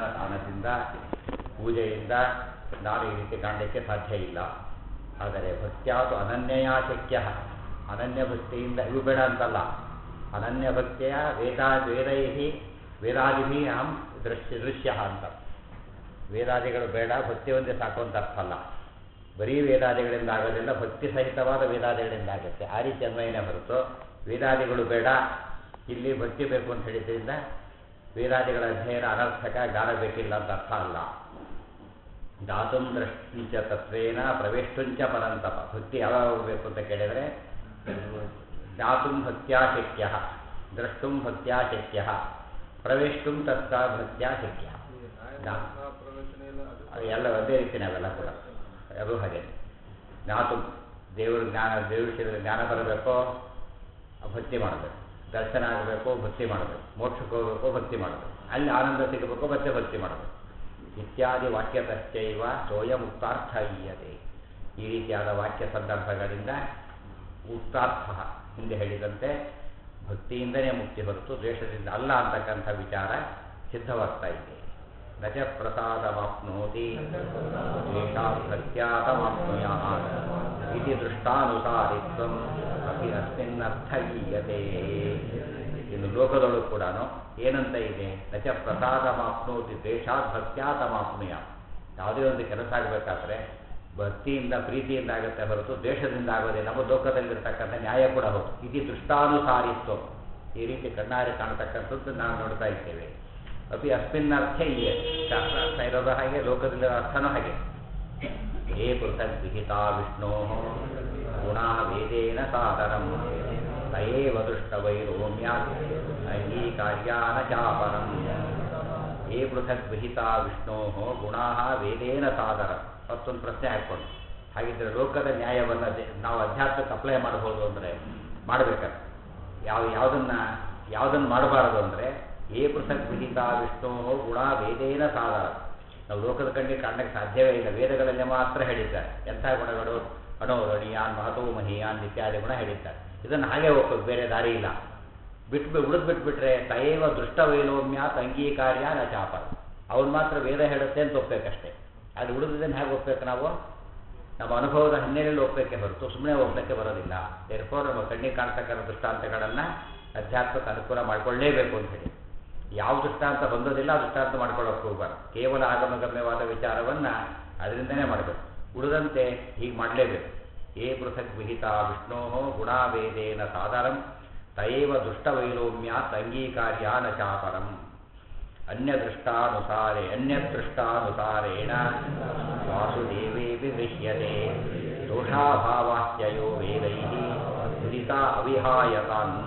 ಕಾರಣದಿಂದ ಪೂಜೆಯಿಂದ ನಾನು ಈ ರೀತಿ ಕಾಣಲಿಕ್ಕೆ ಸಾಧ್ಯ ಇಲ್ಲ ಆದರೆ ಭಕ್ತ್ಯಾತು ಅನನ್ಯಯಾ ಶಕ್ಯ ಅನನ್ಯ ಭಕ್ತಿಯಿಂದ ಇವು ಬೇಡ ಅಂತಲ್ಲ ಅನನ್ಯ ಭಕ್ತಿಯ ವೇದಾ ವೇದೈ ವೇದಾದಿಭಿ ಅಹಂ ದೃಶ್ಯ ದೃಶ್ಯ ಅಂತ ವೇದಾದಿಗಳು ಬೇಡ ಭಕ್ತಿ ಒಂದೇ ಸಾಕು ಅಂತ ಅರ್ಥ ಅಲ್ಲ ಬರೀ ವೇದಾದಿಗಳಿಂದ ಆಗೋದಿಲ್ಲ ಭಕ್ತಿ ಸಹಿತವಾದ ವೇದಾದಿಗಳಿಂದ ಆಗುತ್ತೆ ಆ ರೀತಿ ಅನ್ವಯನೇ ಹೊರತು ವೇದಾದಿಗಳು ಬೇಡ ಇಲ್ಲಿ ಭಕ್ತಿ ಬೇಕು ಅಂತ ಹೇಳಿದ್ರಿಂದ ವೇದಾದಿಗಳ ಅಧ್ಯಯನ ಅನರ್ಥಕ ಜ್ಞಾನ ಬೇಕಿಲ್ಲ ಅಂತ ಅರ್ಥ ಅಲ್ಲ ದಾತುಂ ದೃಷ್ಟಿಂಚ ತತ್ವೇನ ಪ್ರವೇಷ್ಟುಂಚ ಪರಂತಪ ಭಕ್ತಿ ಯಾವಾಗ ಬೇಕು ಅಂತ ಕೇಳಿದರೆ ಜ್ಞಾತುಂ ಭಕ್ತ್ಯಾ ಶಕ್ಯ ದ್ರಷ್ಟುಂ ಭಕ್ತ್ಯಾ ಶಕ್ಯ ಪ್ರವೇಷ್ಟುಂ ತತ್ತ ಭಕ್ತ್ಯಾ ಶಕ್ಯ ಅದು ಎಲ್ಲ ಒಂದೇ ರೀತಿನೇ ಅವೆಲ್ಲ ಕೂಡ ಅದು ಹಾಗೆ ಜ್ಞಾತು ದೇವ್ರ ಜ್ಞಾನ ದೇವ್ರ ವಿಷಯದಲ್ಲಿ ಜ್ಞಾನ ಬರಬೇಕೋ ಭಕ್ತಿ ಮಾಡಬೇಕು ದರ್ಶನ ಆಗಬೇಕು ಭಕ್ತಿ ಮಾಡಬೇಕು ಮೋಕ್ಷಕ್ಕೆ ಹೋಗಬೇಕು ಭಕ್ತಿ ಮಾಡಬೇಕು ಅಲ್ಲಿ ಆನಂದ ಸಿಗಬೇಕು ಮತ್ತೆ ಭಕ್ತಿ ಮಾಡಬೇಕು ಇತ್ಯಾದಿ ವಾಕ್ಯತಶ್ಚೈವ ಸೋಯ ಮುಕ್ತಾರ್ಥ ಈಯತೆ ಈ ರೀತಿಯಾದ ವಾಕ್ಯ ಸಂದರ್ಭಗಳಿಂದ ಮುಕ್ತಾರ್ಥ ಹಿಂದೆ ಹೇಳಿದಂತೆ ಭಕ್ತಿಯಿಂದಲೇ ಮುಕ್ತಿ ಹೊರತು ದ್ವೇಷದಿಂದ ಅಲ್ಲ ಅಂತಕ್ಕಂಥ ವಿಚಾರ ಸಿದ್ಧವಾಗ್ತಾ ಇದೆ ನಚ ಪ್ರಸಾದವಾಪ್ನೋತಿ ದ್ವೇಷಾಭಕ್ತ್ಯಾತಮಾಪ್ನುಯ ಇತಿ ದೃಷ್ಟಾನುಸಾರಿತ್ವಂ ಅಪಿ ಅಸ್ಮಿನ್ನರ್ಥ ಗೀಯತೆ ಇನ್ನು ಲೋಕದೊಳಗೆ ಕೂಡ ಏನಂತ ಇದೆ ನಚ ಪ್ರಸಾದಮಾಪ್ನೋತಿ ದ್ವೇಷಾತ್ ಭಕ್ತ್ಯಾತಮಾಪ್ನುಯ ಯಾವುದೇ ಒಂದು ಕೆಲಸ ಆಗಬೇಕಾದ್ರೆ ಭಕ್ತಿಯಿಂದ ಪ್ರೀತಿಯಿಂದ ಆಗುತ್ತೆ ಹೊರತು ದ್ವೇಷದಿಂದ ಆಗೋದೇ ನಮ್ಮ ಲೋಕದಲ್ಲಿರ್ತಕ್ಕಂಥ ನ್ಯಾಯ ಕೂಡ ಹೌದು ಇತಿ ದೃಷ್ಟಾನುಸಾರಿತ್ವ ಈ ರೀತಿ ಕಣ್ಣಾರೆ ಕಾಣತಕ್ಕಂಥದ್ದು ನಾವು ನೋಡ್ತಾ ಇದ್ದೇವೆ ಅಪಿ ಅಸ್ಮಿನ್ನರ್ಥ ಇದೆ ಶಾಸ್ತ್ರಾರ್ಥ ಇರೋದು ಹಾಗೆ ಲೋಕದಲ್ಲಿರೋ ಅರ್ಥನೂ ಹಾಗೆ ಹೇ ಪೃಥಕ್ ವಿಹಿತಾ ವಿಷ್ಣೋ ಗುಣ ವೇದೇನ ಸಾದರಂ ತಯೇವ ದೃಷ್ಟವೈರೋಮ್ಯ ಅಂಗೀಕಾರ್ಯಾನ ಚಾಪರಂ ಹೇ ಪೃಥಕ್ ವಿಹಿತಾ ವಿಷ್ಣೋ ಗುಣಾ ವೇದೇನ ಸಾದರ ಮತ್ತೊಂದು ಪ್ರಶ್ನೆ ಹಾಕ್ಕೊಂಡು ಹಾಗಿದ್ರೆ ಲೋಕದ ನ್ಯಾಯವನ್ನು ನಾವು ಅಧ್ಯಾತ್ಮಕ್ಕೆ ಅಪ್ಲೈ ಮಾಡಬಹುದು ಅಂದರೆ ಮಾಡಬೇಕಾದ್ರೆ ಯಾವ ಯಾವುದನ್ನ ಯಾವುದನ್ನು ಮಾಡಬಾರದು ಅಂದರೆ ಏ ಪೃಥಕ್ ವಿಹಿತ ವಿಷ್ಣು ಗುಣ ವೇದೇನ ಸಾಧಾರ ನಾವು ಲೋಕದ ಕಣ್ಣಿಗೆ ಕಾಣಕ್ಕೆ ಸಾಧ್ಯವೇ ಇಲ್ಲ ವೇದಗಳಲ್ಲಿ ಮಾತ್ರ ಹೇಳಿದ್ದಾರೆ ಎಂಥ ಗುಣಗಳು ಅಣೋರಣೀಯಾನ್ ಮಹತೋ ಮಹೀಯಾನ್ ಇತ್ಯಾದಿ ಗುಣ ಹೇಳಿದ್ದಾರೆ ಇದನ್ನು ಹಾಗೆ ಹೋಗ್ಬೇಕು ಬೇರೆ ದಾರಿ ಇಲ್ಲ ಬಿಟ್ಟು ಉಳಿದು ಬಿಟ್ಬಿಟ್ರೆ ತಯೇವ ದೃಷ್ಟ ವೈಲೋಮ್ಯಾತ್ ಅಂಗೀಕಾರ್ಯ ನ ಚಾಪ ಅವ್ನು ಮಾತ್ರ ವೇದ ಹೇಳುತ್ತೆ ಅಂತ ಒಪ್ಬೇಕಷ್ಟೇ ಅದು ಉಳಿದಿದ್ದನ್ನು ಹೇಗೆ ಒಪ್ಬೇಕು ನಾವು ನಮ್ಮ ಅನುಭವದ ಹಿನ್ನೆಲೆಯಲ್ಲಿ ಒಪ್ಪಕ್ಕೆ ಹೊರತು ಸುಮ್ಮನೆ ಒಪ್ಪಕ್ಕೆ ಬರೋದಿಲ್ಲ ದೇರ್ಫೋರ್ ನಮ್ಮ ಕಣ್ಣಿಗೆ ಕಾಣ್ತಕ್ಕಂಥ ದೃಷ್ಟಾಂತಗಳನ್ನು ಅಧ್ಯಾತ್ಮಕ್ಕೆ ಅನುಕೂಲ ಮಾಡಿಕೊಳ್ಳೇಬೇಕು ಅಂತ ಹೇಳಿ ಯಾವ ದೃಷ್ಟಾಂತ ಹೊಂದೋದಿಲ್ಲ ಆ ದೃಷ್ಟಾಂತ ಮಾಡ್ಕೊಳ್ಳೋಕೆ ಹೋಗಬಾರ್ದು ಕೇವಲ ಆಗಮಗಮ್ಯವಾದ ವಿಚಾರವನ್ನು ಅದರಿಂದನೇ ಮಾಡಬೇಕು ಉಳಿದಂತೆ ಹೀಗೆ ಮಾಡಲೇಬೇಕು ಏ ಪೃಥಕ್ ವಿಹಿತ ವಿಷ್ಣೋ ಗುಣಾವೇದೇನ ಸಾಧಾರಂ ತಯೇವ ದುಷ್ಟವೈಲೋಮ್ಯಾತ್ ಅಂಗೀಕಾರ್ಯ ನ ಚಾಪರಂ ಅನ್ಯದೃಷ್ಟಾನುಸಾರೇ ಅನ್ಯದೃಷ್ಟಾನುಸಾರೇಣ ವಾಸುದೇವೇ ವಿಗೃಹ್ಯತೆ ದೋಷಾಭಾವಾಸ್ಯಯೋ ವೇದೈ ಉದಿತ ಅವಿಹಾಯತಾನ್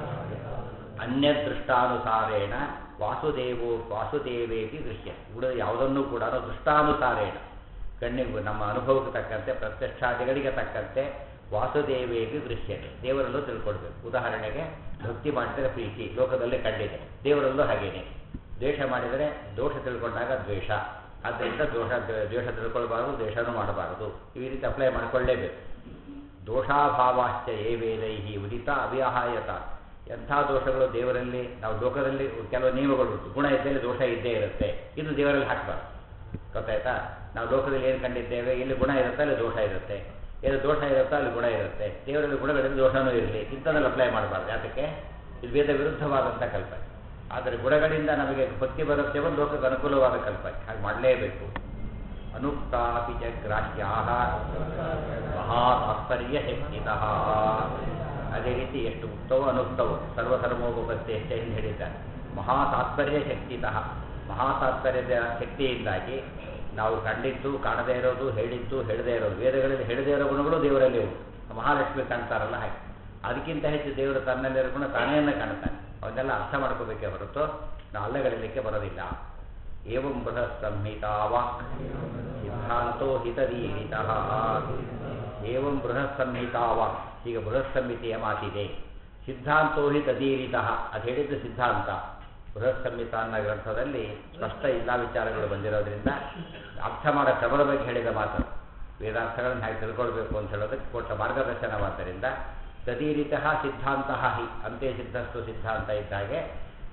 ಅನ್ಯದೃಷ್ಟಾನುಸಾರೇಣ ವಾಸುದೇವೋ ವಾಸುದೇವೇಪಿ ದೃಶ್ಯ ಉಳಿದ ಯಾವುದನ್ನು ಕೂಡ ದೃಷ್ಟಾನುಸಾರೇಣ ಕಣ್ಣಿಗೆ ನಮ್ಮ ಅನುಭವಕ್ಕೆ ತಕ್ಕಂತೆ ಪ್ರತ್ಯಕ್ಷಾದಿಗಳಿಗೆ ತಕ್ಕಂತೆ ವಾಸುದೇವೇಪಿ ದೃಶ್ಯತೆ ದೇವರಲ್ಲೂ ತಿಳ್ಕೊಳ್ಬೇಕು ಉದಾಹರಣೆಗೆ ಭಕ್ತಿ ಮಾಡಿದರೆ ಪ್ರೀತಿ ಲೋಕದಲ್ಲಿ ಕಂಡಿದೆ ದೇವರಲ್ಲೂ ಹಾಗೇನೆ ದ್ವೇಷ ಮಾಡಿದರೆ ದೋಷ ತಿಳ್ಕೊಂಡಾಗ ದ್ವೇಷ ಆದ್ದರಿಂದ ದೋಷ ದ್ವೇಷ ತಿಳ್ಕೊಳ್ಬಾರ್ದು ದ್ವೇಷನೂ ಮಾಡಬಾರದು ಈ ರೀತಿ ಅಪ್ಲೈ ಮಾಡಿಕೊಳ್ಳೇಬೇಕು ದೋಷಾಭಾವಾಶ್ಚ ಏ ವೇದೈ ಉದಿತ ಅವ್ಯಾಹಾಯತ ಎಂಥ ದೋಷಗಳು ದೇವರಲ್ಲಿ ನಾವು ಲೋಕದಲ್ಲಿ ಕೆಲವು ನಿಯಮಗಳು ಉಂಟು ಗುಣ ಇದ್ದಲ್ಲಿ ದೋಷ ಇದ್ದೇ ಇರುತ್ತೆ ಇದು ದೇವರಲ್ಲಿ ಹಾಕಬಾರ್ದು ಗೊತ್ತಾಯ್ತಾ ನಾವು ಲೋಕದಲ್ಲಿ ಏನು ಕಂಡಿದ್ದೇವೆ ಇಲ್ಲಿ ಗುಣ ಇರುತ್ತೆ ಅಲ್ಲಿ ದೋಷ ಇರುತ್ತೆ ಎಲ್ಲಿ ದೋಷ ಇರುತ್ತೋ ಅಲ್ಲಿ ಗುಣ ಇರುತ್ತೆ ದೇವರಲ್ಲಿ ಗುಣಗಳಿಂದ ದೋಷನೂ ಇರಲಿ ಇಂಥದ್ರಲ್ಲಿ ಅಪ್ಲೈ ಮಾಡಬಾರ್ದು ಯಾತಕ್ಕೆ ಇದು ವೇದ ವಿರುದ್ಧವಾದಂಥ ಕಲ್ಪನೆ ಆದರೆ ಗುಣಗಳಿಂದ ನಮಗೆ ಭಕ್ತಿ ಬರುತ್ತೆ ಒಂದು ಲೋಕಕ್ಕೆ ಅನುಕೂಲವಾದ ಕಲ್ಪನೆ ಹಾಗೆ ಮಾಡಲೇಬೇಕು ಅನುಕ್ತಾಪಿ ಚ ಗ್ರಾಹ್ಯಾ ಮಹಾ ತಾತ್ಪರ್ಯ ಶಕ್ತಿತಃ ಅದೇ ರೀತಿ ಎಷ್ಟು ಉಕ್ತವೋ ಅನುಕ್ತವೋ ಸರ್ವಧರ್ಮೋಪತ್ತಿ ಹೆಚ್ಚೆ ಹಿಂದೆ ಹೇಳಿದ್ದಾರೆ ಮಹಾ ತಾತ್ಪರ್ಯ ಶಕ್ತಿತಃ ಮಹಾ ತಾತ್ಪರ್ಯದ ಶಕ್ತಿಯಿಂದಾಗಿ ನಾವು ಕಂಡಿದ್ದು ಕಾಣದೇ ಇರೋದು ಹೇಳಿದ್ದು ಹೇಳದೇ ಇರೋದು ವೇದಗಳಲ್ಲಿ ಹೇಳದೇ ಇರೋ ಗುಣಗಳು ದೇವರಲ್ಲಿ ಉಂಟು ಮಹಾಲಕ್ಷ್ಮಿ ಕಾಣ್ತಾರಲ್ಲ ಹಾಗೆ ಅದಕ್ಕಿಂತ ಹೆಚ್ಚು ದೇವರು ತನ್ನಲ್ಲಿರೋ ಗುಣ ತಾನೇನ ಕಾಣ್ತಾನೆ ಅವನ್ನೆಲ್ಲ ಅರ್ಥ ಮಾಡ್ಕೋಬೇಕೇ ಹೊರತು ನಾವು ಅಲ್ಲಗಳಿಲಿಕ್ಕೆ ಬರೋದಿಲ್ಲ ಏವಂ ಬೃಹತ್ ಸಂಹಿತಾ ವಾಕ್ ಸಿದ್ಧಾಂತೋ ಹಿತದೀರಿತಃ ಏವಂ ಬೃಹತ್ ಸಂಹಿತಾ ವಾಕ್ ಈಗ ಬೃಹತ್ ಸಂಹಿತೆಯ ಮಾತಿದೆ ಸಿದ್ಧಾಂತೋ ಹಿತದೀರಿತಃ ಅದು ಹೇಳಿದ್ದು ಸಿದ್ಧಾಂತ ಬೃಹತ್ ಸಂಹಿತ ಅನ್ನೋ ಗ್ರಂಥದಲ್ಲಿ ಸ್ಪಷ್ಟ ಎಲ್ಲ ವಿಚಾರಗಳು ಬಂದಿರೋದ್ರಿಂದ ಅರ್ಥ ಮಾಡೋ ಕ್ರಮದ ಬಗ್ಗೆ ಹೇಳಿದ ಮಾತು ವೇದಾರ್ಥಗಳನ್ನು ಹೇಗೆ ತಿಳ್ಕೊಳ್ಬೇಕು ಅಂತ ಹೇಳೋದಕ್ಕೆ ಕೊಟ್ಟ ಮಾರ್ಗದರ್ಶನವಾದ್ದರಿಂದ ತದೀರಿತ ಸಿದ್ಧಾಂತ ಹಿ ಅಂತೆ ಸಿದ್ಧಸ್ತು ಸಿದ್ಧಾಂತ ಇದ್ದಾಗೆ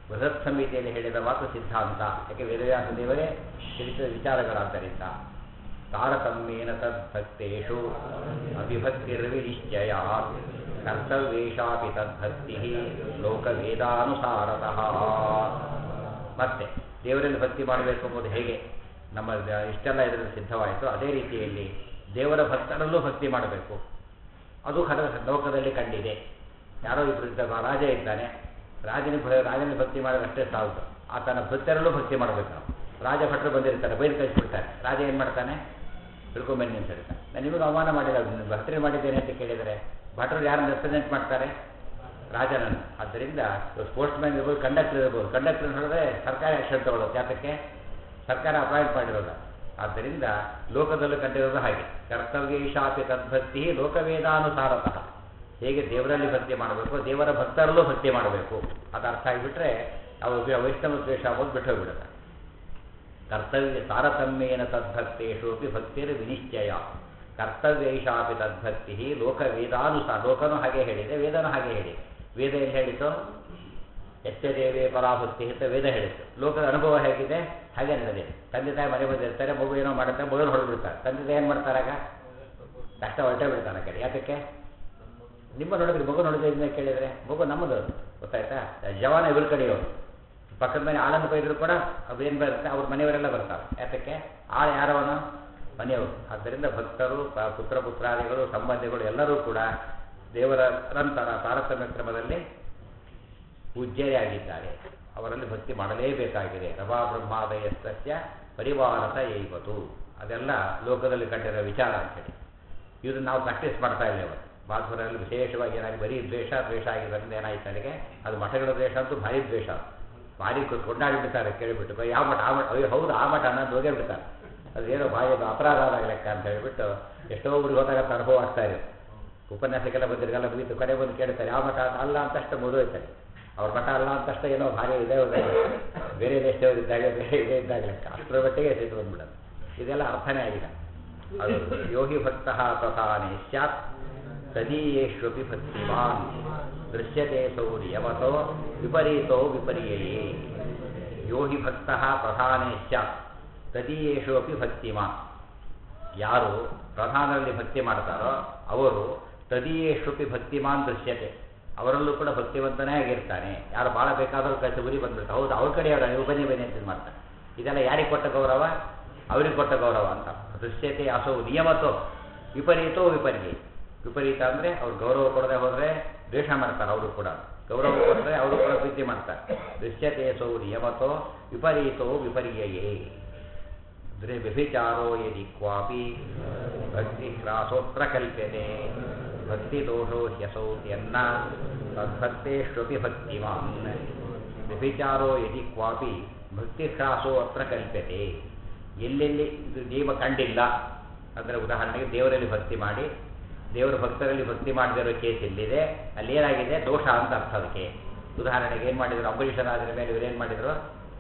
ಬೃಹತ್ ಸಂಹಿತೆಯಲ್ಲಿ ಹೇಳಿದ ಮಾತು ಸಿದ್ಧಾಂತ ಯಾಕೆ ವೇದವ್ಯಾಸ ದೇವರೇ ತಿಳಿಸಿದ ವಿಚಾರಗಳಾದ್ದರಿಂದ ತಾರತಮ್ಯೇನ ತದ್ಭಕ್ತೇಷು ಅವಿಭಕ್ತಿರ್ವಿನಿಶ್ಚಯ ಕರ್ತವ್ಯೇಷಾಪಿ ತದ್ಭಕ್ತಿ ಲೋಕವೇದಾನುಸಾರತಃ ಮತ್ತೆ ದೇವರಲ್ಲಿ ಭಕ್ತಿ ಮಾಡಬೇಕು ಎಂಬುದು ಹೇಗೆ ನಮ್ಮ ದ- ಇಷ್ಟೆಲ್ಲ ಇದರಲ್ಲಿ ಸಿದ್ಧವಾಯಿತು ಅದೇ ರೀತಿಯಲ್ಲಿ ದೇವರ ಭಕ್ತರಲ್ಲೂ ಭಕ್ತಿ ಮಾಡಬೇಕು ಅದು ಕಡ ಲೋಕದಲ್ಲಿ ಕಂಡಿದೆ ಯಾರೋ ಇಬ್ಬರು ಇದ್ದಾಗ ರಾಜ ಇದ್ದಾನೆ ರಾಜನ ಭ- ರಾಜನ ಭಕ್ತಿ ಮಾಡಿದಷ್ಟೇ ಸಾಲದು ಆತನ ಭಕ್ತರಲ್ಲೂ ಭಕ್ತಿ ಮಾಡಬೇಕು ನಾವು ರಾಜ ಭಟ್ರು ಬಂದಿರ್ತಾರೆ ಬೈದು ಕಳಿಸ್ಬಿಡ್ತಾರೆ ರಾಜ ಏನು ಮಾಡ್ತಾನೆ ತಿಳ್ಕೊಂಬನ್ನಿ ಅಂತ ಹೇಳ್ತಾನೆ ನಾನು ನಿಮಗೆ ಅವಮಾನ ಮಾಡಿಲ್ಲ ಭಕ್ತರಿ ಮಾಡಿದ್ದೇನೆ ಅಂತ ಕೇಳಿದರೆ ಭಟ್ರು ಯಾರನ್ನು ರೆಪ್ರೆಸೆಂಟ್ ಮಾಡ್ತಾರೆ ರಾಜನನ್ನು ಆದ್ದರಿಂದ ಸ್ಪೋರ್ಟ್ಸ್ ಮ್ಯಾನ್ ಇರ್ಬೋದು ಕಂಡಕ್ಟರ್ ಇರ್ಬೋದು ಕಂಡಕ್ಟರ್ ಹೇಳಿದ್ರೆ ಸರ್ಕಾರ ಆ್ಯಕ್ಷನ್ ತಗೊಳ್ಳೋದು ಯಾತಕ್ಕೆ ಸರ್ಕಾರ ಅಪಾಯಿಂಟ್ ಮಾಡಿರೋದು ಆದ್ದರಿಂದ ಲೋಕದಲ್ಲೂ ಕಂಡಿರೋದು ಹಾಗೆ ಕರ್ತವ್ಯೇಶಾಪಿ ತದ್ಭಕ್ತಿ ಲೋಕವೇದಾನುಸಾರತಃ ಹೇಗೆ ದೇವರಲ್ಲಿ ಭಕ್ತಿ ಮಾಡಬೇಕು ದೇವರ ಭಕ್ತರಲ್ಲೂ ಭಕ್ತಿ ಮಾಡಬೇಕು ಅದು ಅರ್ಥ ಆಗಿಬಿಟ್ರೆ ಅವರು ವೈಷ್ಣವ ದ್ವೇಷ ಆಗೋದು ಬಿಟ್ಟು ಹೋಗ್ಬಿಡುತ್ತೆ ಕರ್ತವ್ಯ ತಾರತಮ್ಯೇನ ತದ್ಭಕ್ತೇಷು ಅಪಿ ಭಕ್ತಿರ್ ವಿನಿಶ್ಚಯ ಕರ್ತವ್ಯೈಷಾಪಿ ತದ್ಭಕ್ತಿ ಲೋಕವೇದಾನುಸಾರ ಲೋಕನೂ ಹಾಗೆ ಹೇಳಿದೆ ವೇದನೂ ಹಾಗೆ ಹೇಳಿದೆ ವೇದ ಎಲ್ಲಿ ಹೇಳಿತು ಎಚ್ಚದೇವೇ ಪರಾಭಕ್ತಿ ಅಂತ ವೇದ ಹೇಳಿತ್ತು ಲೋಕದ ಅನುಭವ ಹೇಗಿದೆ ಹಾಗೆ ನಡೆದಿದೆ ತಂದೆ ತಾಯಿ ಮನೆ ಬಂದಿರ್ತಾರೆ ಮಗು ಏನೋ ಮಾಡುತ್ತೆ ಮಗನ ಹೊಡೆದ್ಬಿಡ್ತಾರೆ ತಂದೆ ತಾಯಿ ಏನು ಮಾಡ್ತಾರಾಗ ಕಷ್ಟ ಹೊರಟೇ ಬಿಡ್ತಾನೆ ಆ ಕಡೆ ಯಾತಕ್ಕೆ ನಿಮ್ಮ ನೋಡಿದ್ರಿ ಮಗು ನೋಡಿದ್ರೆ ಕೇಳಿದರೆ ಮಗು ನಮ್ಮದು ಗೊತ್ತಾಯ್ತಾ ಜವಾನ ಇವ್ರ ಕಡೆಯವರು ಪಕ್ಕದ ಮನೆ ಆಳನ್ನು ಬೈದ್ರು ಕೂಡ ಅವೇನು ಬರುತ್ತೆ ಅವ್ರ ಮನೆಯವರೆಲ್ಲ ಬರ್ತಾರೆ ಯಾತಕ್ಕೆ ಆಳ ಯಾರವನು ಮನೆಯವರು ಆದ್ದರಿಂದ ಭಕ್ತರು ಪ- ಪುತ್ರ ಪುತ್ರಾದಿಗಳು ಸಂಬಂಧಿಗಳು ಎಲ್ಲರೂ ಕೂಡ ದೇವರ ನಂತರ ತಾರತಮ್ಯ ಕ್ರಮದಲ್ಲಿ ಪೂಜ್ಯರಾಗಿದ್ದಾರೆ ಅವರಲ್ಲಿ ಭಕ್ತಿ ಮಾಡಲೇಬೇಕಾಗಿದೆ ರವಾ ಬ್ರಹ್ಮಾದಯಸ್ತಸ್ಯ ಪರಿವಾರತ ಏವತು ಅದೆಲ್ಲ ಲೋಕದಲ್ಲಿ ಕಂಡಿರೋ ವಿಚಾರ ಅಂತೇಳಿ ಇದು ನಾವು ಪ್ರಾಕ್ಟೀಸ್ ಮಾಡ್ತಾ ಇಲ್ಲ ಇವತ್ತು ಮಾಧುರಲ್ಲಿ ವಿಶೇಷವಾಗಿ ಏನಾಗಿ ಬರೀ ದ್ವೇಷ ದ್ವೇಷ ಆಗಿರೋದ್ರಿಂದ ಏನಾಯ್ತು ನನಗೆ ಅದು ಮಠಗಳ ದ್ವೇಷ ಅಂತೂ ಭಾರಿ ದ್ವೇಷ ಅದು. ಭಾರಿ ಕು- ಕೊಂಡಾಡಿಬಿಡ್ತಾರೆ ಕೇಳಿಬಿಟ್ಟು ಯಾವ ಮಠ ಆ ಮಠ ಅಯ್ಯೋ ಹೌದು ಆ ಮಠ ಅನ್ನೋದು ಹೋಗೇ ಬಿಡ್ತಾರೆ ಅದೇನೋ ಭಾರಿ ಅದು ಅಪರಾಧ ಆದಾಗ ಲೆಕ್ಕ ಅಂತ ಹೇಳಿಬಿಟ್ಟು ಎಷ್ಟೋ ಊರಿಗೆ ಹೋದಾಗ ಅಂತ ಅನುಭವ ಆಗ್ತಾ ಇದೆ ಉಪನ್ಯಾಸಕ್ಕೆಲ್ಲ ಬಂದಿರಿಗೆಲ್ಲ ಮುಗಿತು ಕಡೆ ಬಂದು ಕೇಳ್ತಾರೆ ಯಾವ ಮಠ ಅಲ್ಲ ಅಂತಷ್ಟು ಮುಗಿದೋಯ್ತಾರೆ ಅವ್ರ ಮಠ ಅಲ್ಲ ಅಂತಷ್ಟು ಏನೋ ಭಾರಿ ಇದೆ ಇದೆ. ಬೇರೆ ದೇಶದವ್ರು ಇದ್ದಾಗ ಬೇರೆ ಇದೆ ಇದ್ದಾಗ ಲೆಕ್ಕ ಅಷ್ಟರ ಮಟ್ಟಿಗೆ ಸಿಟ್ಟು ಬಂದ್ಬಿಡೋದು ಇದೆಲ್ಲ ಅರ್ಥನೇ ಆಗಿದೆ ಅದು ಯೋಗಿ ಭಕ್ತ ತಥಾನೇ ಸ್ಯಾತ್ ತದೀಯೇಷ್ವಪಿ ಭಕ್ತಿಮಾನ್ ದೃಶ್ಯತೆ ಸೌ ನಿಯಮತೋ ವಿಪರೀತೋ ವಿಪರ್ಯಯೇ ಯೋಗಿ ಭಕ್ತ ಪ್ರಧಾನೇ ಸ್ಯಾತ್ ತದೀಯೇಷು ಅಪಿ ಭಕ್ತಿಮಾನ್ ಯಾರು ಪ್ರಧಾನರಲ್ಲಿ ಭಕ್ತಿ ಮಾಡ್ತಾರೋ ಅವರು ತದೀಯೇಷ್ವಪಿ ಭಕ್ತಿಮಾನ್ ದೃಶ್ಯತೆ ಅವರಲ್ಲೂ ಕೂಡ ಭಕ್ತಿವಂತನೇ ಆಗಿರ್ತಾನೆ ಯಾರು ಭಾಳ ಬೇಕಾದರೂ ಕಳಿಸಿ ಉರಿ ಬಂದ್ಬಿಡ್ತಾರೆ ಹೌದು ಅವ್ರ ಕಡೆಯವರ ನೀವು ಬನ್ನಿ ಬನ್ನಿ ಅಂತ ಇದ್ ಮಾಡ್ತಾರೆ ಇದೆಲ್ಲ ಯಾರಿಗೆ ಕೊಟ್ಟ ಗೌರವ ಅವ್ರಿಗೆ ಕೊಟ್ಟ ಗೌರವ ಅಂತ ದೃಶ್ಯತೆ ಅಸೌ ನಿಯಮತೋ ವಿಪರೀತೋ ವಿಪರ್ಯೆ ವಿಪರೀತ ಅಂದರೆ ಅವ್ರು ಗೌರವ ಕೊಡದೆ ಹೋದರೆ ದ್ವೇಷ ಮಾಡ್ತಾರೆ ಅವರು ಕೂಡ ಗೌರವ ಕೊಟ್ಟರೆ ಅವರು ಕೂಡ ಪ್ರೀತಿ ಮಾಡ್ತಾರೆ ದೃಶ್ಯತೆ ಸೌ ನಿಯಮತೋ ವಿಪರೀತೋ ವಿಪರ್ಯಯೇ ಅಂದ್ರೆ ವ್ಯಭಿಚಾರೋ ಯದಿ ಕ್ವಾಪಿ ಭಕ್ತಿ ಹ್ರಾಸೋತ್ರ ಕಲ್ಪ್ಯತೆ ಭಕ್ತಿ ದೋಷೋ ಹ್ಯಸೌತ್ಯನ್ನ ತದ್ಭಕ್ತೇಷ್ವಪಿ ಭಕ್ತಿಮಾನ್ ವ್ಯಭಿಚಾರೋ ಯದಿ ಕ್ವಾಪಿ ಭಕ್ತಿ ಹ್ರಾಸೋ ಅತ್ರ ಕಲ್ಪ್ಯತೆ ಎಲ್ಲೆಲ್ಲಿ ಇದು ನಿಯಮ ಕಂಡಿಲ್ಲ ಅಂದರೆ ಉದಾಹರಣೆಗೆ ದೇವರಲ್ಲಿ ಭಕ್ತಿ ಮಾಡಿ ದೇವರ ಭಕ್ತರಲ್ಲಿ ಭಕ್ತಿ ಮಾಡದಿರೋ ಕೇಸ್ ಎಲ್ಲಿದೆ ಅಲ್ಲಿ ಏನಾಗಿದೆ ದೋಷ ಅಂತ ಅರ್ಥ ಅದಕ್ಕೆ ಉದಾಹರಣೆಗೆ ಏನು ಮಾಡಿದ್ರು ಅಂಬರೀಷನಾದ್ರ ಮೇಲೆ ಇವರೇನು ಮಾಡಿದ್ರು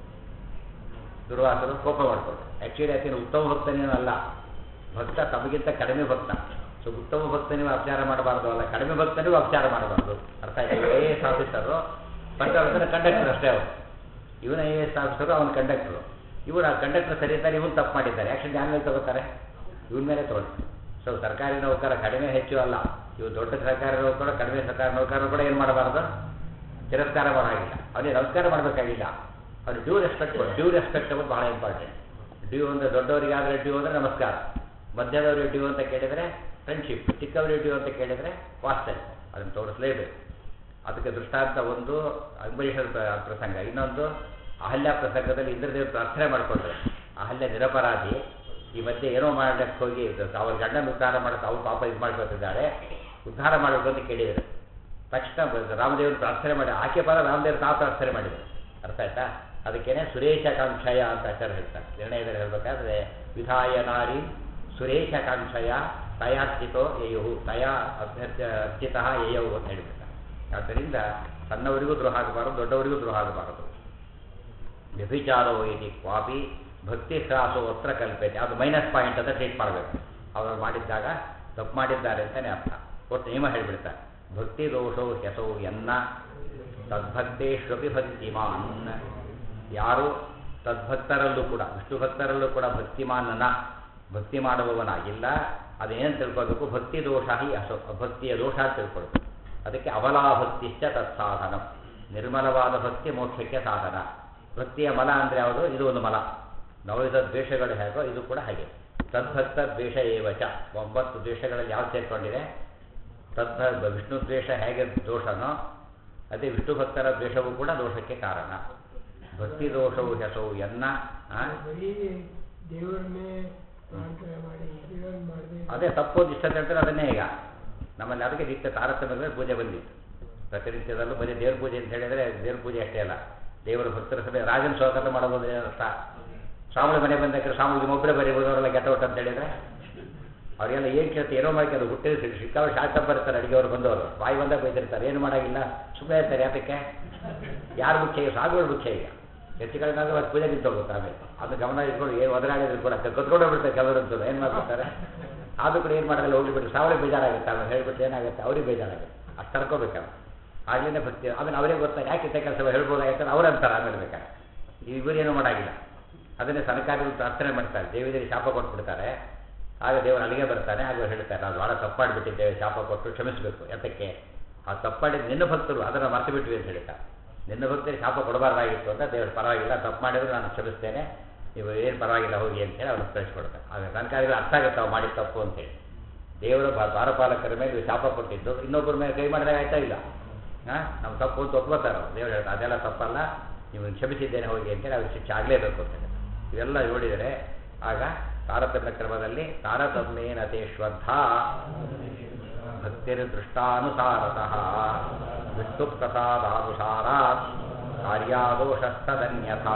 ದುರ್ವಾಸರು ಕೋಪ ಮಾಡ್ಕೊಂಡು ಆ್ಯಕ್ಚುಲಿ ಆತನ ಉತ್ತಮ ಭಕ್ತನೇನೂ ಅಲ್ಲ ಭಕ್ತ ತಮಗಿಂತ ಕಡಿಮೆ ಭಕ್ತ ಸೊ ಉತ್ತಮ ಭಕ್ತ ನೀವು ಅಪಚಾರ ಮಾಡಬಾರ್ದು ಅಲ್ಲ ಕಡಿಮೆ ಭಕ್ತ ನೀವು ಅಪಚಾರ ಮಾಡಬಾರ್ದು ಅರ್ಥ ಆಯ್ತು I A S officer but ಅವ್ರ ಕಂಡಕ್ಟರ್ ಅಷ್ಟೇ ಅವರು ಇವನ ಐ ಎ ಎಸ್ ಆಫೀಸರು ಅವನ ಕಂಡಕ್ಟರು ಇವನು ಆ ಕಂಡಕ್ಟರ್ ಸರಿ ಇದ್ದಾರೆ ಇವನು ತಪ್ಪು ಮಾಡಿದ್ದಾರೆ ಆ್ಯಕ್ಷನ್ ಯಾರ ಮೇಲೆ ತಗೋತಾರೆ ಇವನ ಮೇಲೆ ತಗೊಳ್ತಾರೆ ಸೊ ಸರ್ಕಾರಿ ನೌಕರ ಕಡಿಮೆ ಹೆಚ್ಚು ಅಲ್ಲ ಇವು ದೊಡ್ಡ ಸರ್ಕಾರಿ ನೌಕರ ಕಡಿಮೆ ಸರ್ಕಾರಿ ನೌಕರರು ಕೂಡ ಏನು ಮಾಡಬಾರ್ದು ತಿರಸ್ಕಾರ ಮಾಡಾಗಿಲ್ಲ ಅವನಿಗೆ ನಮಸ್ಕಾರ ಮಾಡಬೇಕಾಗಿಲ್ಲ ಅವ್ನು ಡ್ಯೂ ರೆಸ್ಪೆಕ್ಟ್ ಕೊಡು ಡ್ಯೂ ರೆಸ್ಪೆಕ್ಟ್ ಅನ್ನೋದು ಭಾಳ ಇಂಪಾರ್ಟೆಂಟ್ ಡ್ಯೂ ಅಂದರೆ ದೊಡ್ಡವರಿಗೆ ಆದರೆ ಡ್ಯೂ ಅಂದರೆ ನಮಸ್ಕಾರ ಮಧ್ಯದವರಿಗೆ ಡ್ಯೂ ಅಂತ ಕೇಳಿದರೆ ಫ್ರೆಂಡ್ಶಿಪ್ ಚಿಕ್ಕವರಿಗೆ ಡ್ಯೂ ಅಂತ ಕೇಳಿದರೆ ವಾಸ್ತವ್ ಅದನ್ನು ತೋರಿಸಲೇಬೇಕು ಅದಕ್ಕೆ ದೃಷ್ಟಾಂತ ಒಂದು ಅಂಬರೀಷರ ಪ್ರ- ಪ್ರಸಂಗ ಇನ್ನೊಂದು ಅಹಲ್ಯ ಪ್ರಸಂಗದಲ್ಲಿ ಇಂದ್ರದೇವರು ಪ್ರಾರ್ಥನೆ ಮಾಡಿಕೊಂಡ್ರು ಅಹಲ್ಯ ನಿರಪರಾಧಿ ಈ ಮಧ್ಯೆ ಏನೋ ಮಾಡಕ್ಕೆ ಹೋಗಿ ಅವ್ರ ಗಂಡನ ಉದ್ಧಾರ ಮಾಡೋಕೆ ಅವ್ರು ಪಾಪ ಇದು ಮಾಡ್ಕೊತಿದ್ದಾಳೆ ಉದ್ಧಾರ ಮಾಡಬೇಕು ಅಂತ ಕೇಳಿದರು ತಕ್ಷಣ ಬ- ರಾಮದೇವರು ಪ್ರಾರ್ಥನೆ ಮಾಡಿ ಆಕೆ ಪರ ರಾಮದೇವರು ತಾವು ಪ್ರಾರ್ಥನೆ ಮಾಡಿದರು ಅರ್ಥ ಆಯ್ತಾ ಅದಕ್ಕೇನೆ ಸುರೇಶಕಾಂಕ್ಷಯ ಅಂತ ಆಚಾರ್ಯ ಹೇಳ್ತಾರೆ ನಿರ್ಣಯದಲ್ಲಿ ಹೇಳ್ಬೇಕಾದ್ರೆ ವಿಧಾಯ ನಾರಿ ಸುರೇಶಕಾಂಕ್ಷಯ ತಯಾರ್ಚಿತೋ ಯಯು ತಯಾ ಅಭ್ಯರ್ಥ ಅರ್ಚಿತಃ ಯಯವು ಅಂತ ಹೇಳಿಬಿಡ್ತಾರೆ ಆದ್ದರಿಂದ ಸಣ್ಣವರಿಗೂ ದ್ರೋಹ ಆಗಬಾರದು ದೊಡ್ಡವರಿಗೂ ದ್ರೋಹ ಆಗಬಾರದು ವ್ಯಭಿಚಾರೋ ಇತಿ ಕ್ವಾಪಿ ಭಕ್ತಿ ಹ್ರಾಸೋ ಅತ್ರ ಕಲ್ಪತೆ ಅದು ಮೈನಸ್ ಪಾಯಿಂಟ್ ಅಂತ ಟ್ರೀಟ್ ಮಾಡಬೇಕು ಅವರು ಮಾಡಿದ್ದಾಗ ತಪ್ಪು ಮಾಡಿದ್ದಾರೆ ಅಂತಲೇ ಅರ್ಥ ಒಟ್ಟು ನಿಯಮ ಹೇಳಿಬಿಡ್ತಾರೆ ಭಕ್ತಿ ದೋಷೋ ಹೆಸವು ಎನ್ನ ತದ್ಭಕ್ತೇಶ್ವಪಿ ಭಕ್ತಿಮಾನ್ ಯಾರು ತದ್ಭಕ್ತರಲ್ಲೂ ಕೂಡ ವಿಷ್ಣು ಭಕ್ತರಲ್ಲೂ ಕೂಡ ಭಕ್ತಿಮಾನನ ಭಕ್ತಿ ಮಾಡುವವನಾಗಿಲ್ಲ ಅದೇನು ತಿಳ್ಕೊಳ್ಬೇಕು ಭಕ್ತಿ ದೋಷ ಹಿ ಅಸೋ ಭಕ್ತಿಯ ದೋಷ ಅಂತ ತಿಳ್ಕೊಳ್ಬೇಕು ಅದಕ್ಕೆ ಅವಲಾಭಕ್ತಿಶ್ಚ ತತ್ಸಾಧನ ನಿರ್ಮಲವಾದ ಭಕ್ತಿ ಮೋಕ್ಷಕ್ಕೆ ಸಾಧನ ಭಕ್ತಿಯ ಮಲ ಅಂದರೆ ಯಾವುದು ಇದು ಒಂದು ಮಲ ನವವಿಧ ದ್ವೇಷಗಳು ಹೇಗೋ ಇದು ಕೂಡ ಹಾಗೆ ತದ್ಭಕ್ತ ದ್ವೇಷ ಏವಚ ಒಂಬತ್ತು ದ್ವೇಷಗಳಲ್ಲಿ ಯಾವ್ದು ಸೇರ್ಕೊಂಡಿದೆ ತದ್ಭ ವಿಷ್ಣು ದ್ವೇಷ ಹೇಗೆ ದೋಷನೋ ಅದೇ ವಿಷ್ಣು ಭಕ್ತರ ದ್ವೇಷವೂ ಕೂಡ ದೋಷಕ್ಕೆ ಕಾರಣ ಭಕ್ತಿ ದೋಷವು ಹೆಸವು ಎನ್ನ ಆ? ಬರೀ ದೇವರನ್ನೇ ಪ್ರಾರ್ಥನೆ ಮಾಡಿ ದೇವರನ್ನ ಮಾಡಬೇಕು ಅದೇ ತಪ್ಪು ಇಷ್ಟತೆ ಅಂದ್ರೆ ಅದನ್ನೇ ಈಗ ನಮ್ಮಲ್ಲಿ ಅದಕ್ಕೆ ನಿತ್ಯ ತಾರತಮ್ಯದಲ್ಲಿ ಪೂಜೆ ಬಂದಿತ್ತು ಪ್ರತಿನಿತ್ಯದಲ್ಲೂ ಬರೀ ದೇವ್ರ ಪೂಜೆ ಅಂತ ಹೇಳಿದ್ರೆ ದೇವ್ರ ಪೂಜೆ ಅಷ್ಟೇ ಅಲ್ಲ ದೇವರ ಭಕ್ತರ ಸಭೆ ರಾಜನ ಸ್ವಾಗತ ಮಾಡೋದು ಅಂದ್ರೆ ಏನರ್ಥ ಸ್ವಾಮಿ ಮನೆ ಬಂದಾಗ ಸ್ವಾಮಿಗೆ ಒಬ್ಬರೇ ಬರೀ ಉಳಿದವರೆಲ್ಲ ಗೆಟ್ಟೌಟ್ ಅಂತ ಹೇಳಿದ್ರೆ ಅವರೆಲ್ಲ ಏನು ಕೇಳ್ತಾರೆ ಏನೋ ಮಾಡ್ಕೊಂಡು ಹುಟ್ಟಿದ ಸಿಕ್ಕಾವ ಶಾಸ್ತ್ರ ಬರ್ತಾರೆ ಅಡಿಗೆಯವರು ಬಂದವರು ಬಾಯಿ ಬಂದಾಗ ಬೈತಿರ್ತಾರೆ ಏನು ಮಾಡೋಂಗಿಲ್ಲ ಸುಮ್ಮನೆ ಇರ್ತಾರೆ ಯಾತಕ್ಕೆ ಯಾರು ಮುಖ್ಯ ಈಗ ಸಾಗುಗಳು ಮುಖ್ಯ ಈಗ ಹೆಚ್ಚು ಕಡಿಮೆ ಆದ್ರೆ ಅದು ಪೂಜೆ ನಿಂತು ಹೋಗುತ್ತೆ ಆಮೇಲೆ ಅದು ಗಮನ ಇಟ್ಕೊಂಡು ಏನು ಒದರಾಡಿದ್ರು ಕೂಡ ಕತ್ಕೊಂಡು ಹೋಗ್ಬಿಡ್ತಾರೆ ಕೆಲವರು ಅಂತದ್ದು ಏನು ಮಾಡ್ಬಿಡ್ತಾರೆ ಆದರೂ ಕೂಡ ಏನು ಮಾಡೋದಿಲ್ಲ ಹೋಗ್ಬಿಟ್ಟು ಸಾವಿರ ಬೇಜಾರಾಗುತ್ತೆ ಆಮೇಲೆ ಹೇಳ್ಬಿಟ್ಟು ಏನಾಗುತ್ತೆ ಅವ್ರಿಗೆ ಬೇಜಾರಾಗುತ್ತೆ ಅಷ್ಟು ತರ್ಕೋಬೇಕಲ್ಲ ಆಗ್ಲೇ ಭಕ್ತಿ ಆಮೇಲೆ ಅವರೇ ಗೊತ್ತಾರೆ ಯಾಕೆ ಇಂಥ ಕೆಲಸ ಹೇಳ್ಬೋದಾಗಿರ್ತಾರೆ ಅವ್ರು ಅಂತಾರೆ ಆಮೇಲೆ ಬೇಕಾದ್ರೆ ಇಬ್ಬರೇನು ಮಾಡೋಂಗಿಲ್ಲ ಅದನ್ನೇ ಸರ್ಕಾರಗಳು ಪ್ರಾರ್ಥನೆ ಮಾಡ್ತಾರೆ ದೇವಿದೇವಿ ಶಾಪ ಕೊಟ್ಬಿಡ್ತಾರೆ ಆಗ ದೇವರು ಅಲ್ಲಿಗೆ ಬರ್ತಾನೆ ಆಗ ಹೇಳ್ತಾರೆ ನಾವು ಭಾಳ ತಪ್ಪಾಡ್ಬಿಟ್ಟಿದ್ದೇವೆ ಶಾಪ ಕೊಟ್ಟು ಕ್ಷಮಿಸಬೇಕು ಯಾತಕ್ಕೆ ಆ ತಪ್ಪಾಡಿದ ನಿನ್ನ ಭಕ್ತರು ಅದನ್ನು ಮರ್ತು ಬಿಟ್ವಿ ಅಂತ ಹೇಳ್ತಾರೆ ನಿನ್ನ ಭಕ್ತರಿಗೆ ಶಾಪ ಕೊಡಬಾರ್ದಾಗಿತ್ತು ಅಂತ ದೇವರು ಪರವಾಗಿಲ್ಲ ತಪ್ಪು ಮಾಡಿದ್ರು ನಾನು ಕ್ಷಮಿಸ್ತೇನೆ ನೀವು ಏನು ಪರವಾಗಿಲ್ಲ ಹೋಗಿ ಅಂತೇಳಿ ಅವ್ರು ಕಳಿಸ್ಕೊಡ್ತಾರೆ ಆಗ ಸರ್ಕಾರಿಗಳು ಅರ್ಥ ಆಗುತ್ತೆ ನಾವು ಮಾಡಿದ ತಪ್ಪು ಅಂತೇಳಿ ದೇವರು ಬ- ದ್ವಾರಪಾಲಕರ ಮೇಲೆ ಇವ್ರು ಶಾಪ ಕೊಟ್ಟಿದ್ದು ಇನ್ನೊಬ್ಬರ ಮೇಲೆ ಕೈ ಮಾಡಿದಾಗ ಆಯ್ತಾ ಇಲ್ಲ ಹಾಂ ನಮ್ಮ ತಪ್ಪು ಅಂತ ಒಪ್ಕೋತಾರೆ ಅವ್ರು. ದೇವರು ಹೇಳ್ತಾರೆ ಅದೆಲ್ಲ ತಪ್ಪಲ್ಲ ನೀವು ಕ್ಷಮಿಸಿದ್ದೇನೆ ಹೋಗಿ ಅಂತೇಳಿ ಅವ್ರಿಗೆ ಶಿಕ್ಷೆ ಆಗಲೇಬೇಕು ಅಂತ ಹೇಳಿ. ಇವೆಲ್ಲ ನೋಡಿದರೆ ಆಗ ತಾರತಮ್ಯ ಕ್ರಮದಲ್ಲಿ ತಾರತಮ್ಯೇನ ತೇ ಶ್ರದ್ಧಾ ಭಕ್ತಿರ್ ದೃಷ್ಟಾನುಸಾರತಃ ವಿಷ್ಣು ಪ್ರಸಾದಾನುಸಾರಾತ್ ಕಾರ್ಯಾದೋಷಸ್ತದನ್ಯಥಾ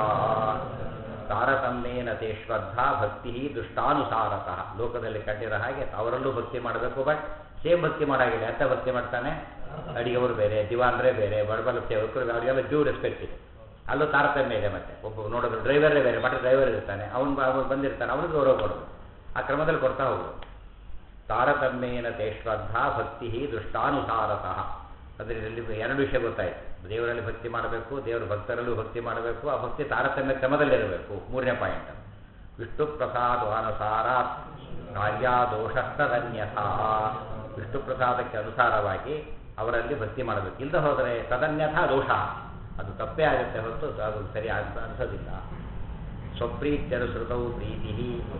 ತಾರತಮ್ಯೇನ ತೇ ಶ್ರದ್ಧಾ ಭಕ್ತಿ ದೃಷ್ಟಾನುಸಾರತಃ ಲೋಕದಲ್ಲಿ ಕಂಡಿರೋ ಹಾಗೆ ಅವರಲ್ಲೂ ಭಕ್ತಿ ಮಾಡಬೇಕು ಬಟ್ ಸೇಮ್ ಭಕ್ತಿ ಮಾಡಾಗಿಲ್ಲ ಎಂತ ಭಕ್ತಿ ಮಾಡ್ತಾನೆ ಅಡಿಗೆವರು ಬೇರೆ ದಿವಾನ್ರೇ ಬೇರೆ ಬಡಬಲ ಸೇವಕರು ಬೇರೆ, ಅವರಿಗೆಲ್ಲ ಡ್ಯೂ ರೆಸ್ಪೆಕ್ಟ್ ಇದೆ ಅಲ್ಲೂ ತಾರತಮ್ಯ ಇದೆ ಮತ್ತೆ ಒಬ್ಬ ನೋಡೋದು ಡ್ರೈವರೇ ಬೇರೆ ಮಠ ಡ್ರೈವರ್ ಇರ್ತಾನೆ ಅವನು ಅವನು ಬಂದಿರ್ತಾನೆ ಅವನಿಗೆ ಗೌರವ ಕೊಡೋದು ಆ ಕ್ರಮದಲ್ಲಿ ಕೊಡ್ತಾ ಹೋಗೋದು ತಾರತಮ್ಯೇನ ತೇ ಶ್ರದ್ಧಾ ಭಕ್ತಿ ದೃಷ್ಟಾನುಸಾರತಃ ಅದರಲ್ಲಿ ಎರಡು ವಿಷಯ ಗೊತ್ತಾಯಿತು ದೇವರಲ್ಲಿ ಭಕ್ತಿ ಮಾಡಬೇಕು ದೇವರ ಭಕ್ತರಲ್ಲೂ ಭಕ್ತಿ ಮಾಡಬೇಕು ಆ ಭಕ್ತಿ ತಾರತಮ್ಯ ಕ್ರಮದಲ್ಲಿರಬೇಕು ಮೂರನೇ ಪಾಯಿಂಟ್ ವಿಷ್ಣು ಪ್ರಸಾದಾನುಸಾರ ಕಾರ್ಯಾದೋಷಸ್ತದನ್ಯಥಾ ವಿಷ್ಣು ಪ್ರಸಾದಕ್ಕೆ ಅನುಸಾರವಾಗಿ ಅವರಲ್ಲಿ ಭಕ್ತಿ ಮಾಡಬೇಕು ಇಲ್ಲದೆ ಹೋದರೆ ತದನ್ಯಥಾ ದೋಷ ಅದು ತಪ್ಪೇ ಆಗುತ್ತೆ ಹೊರತು ಅದು ಸರಿ ಅಂತ ಅನಿಸೋದಿಲ್ಲ ಸ್ವಪ್ರೀತ್ಯನುಸೃತೌ ಪ್ರೀತಿ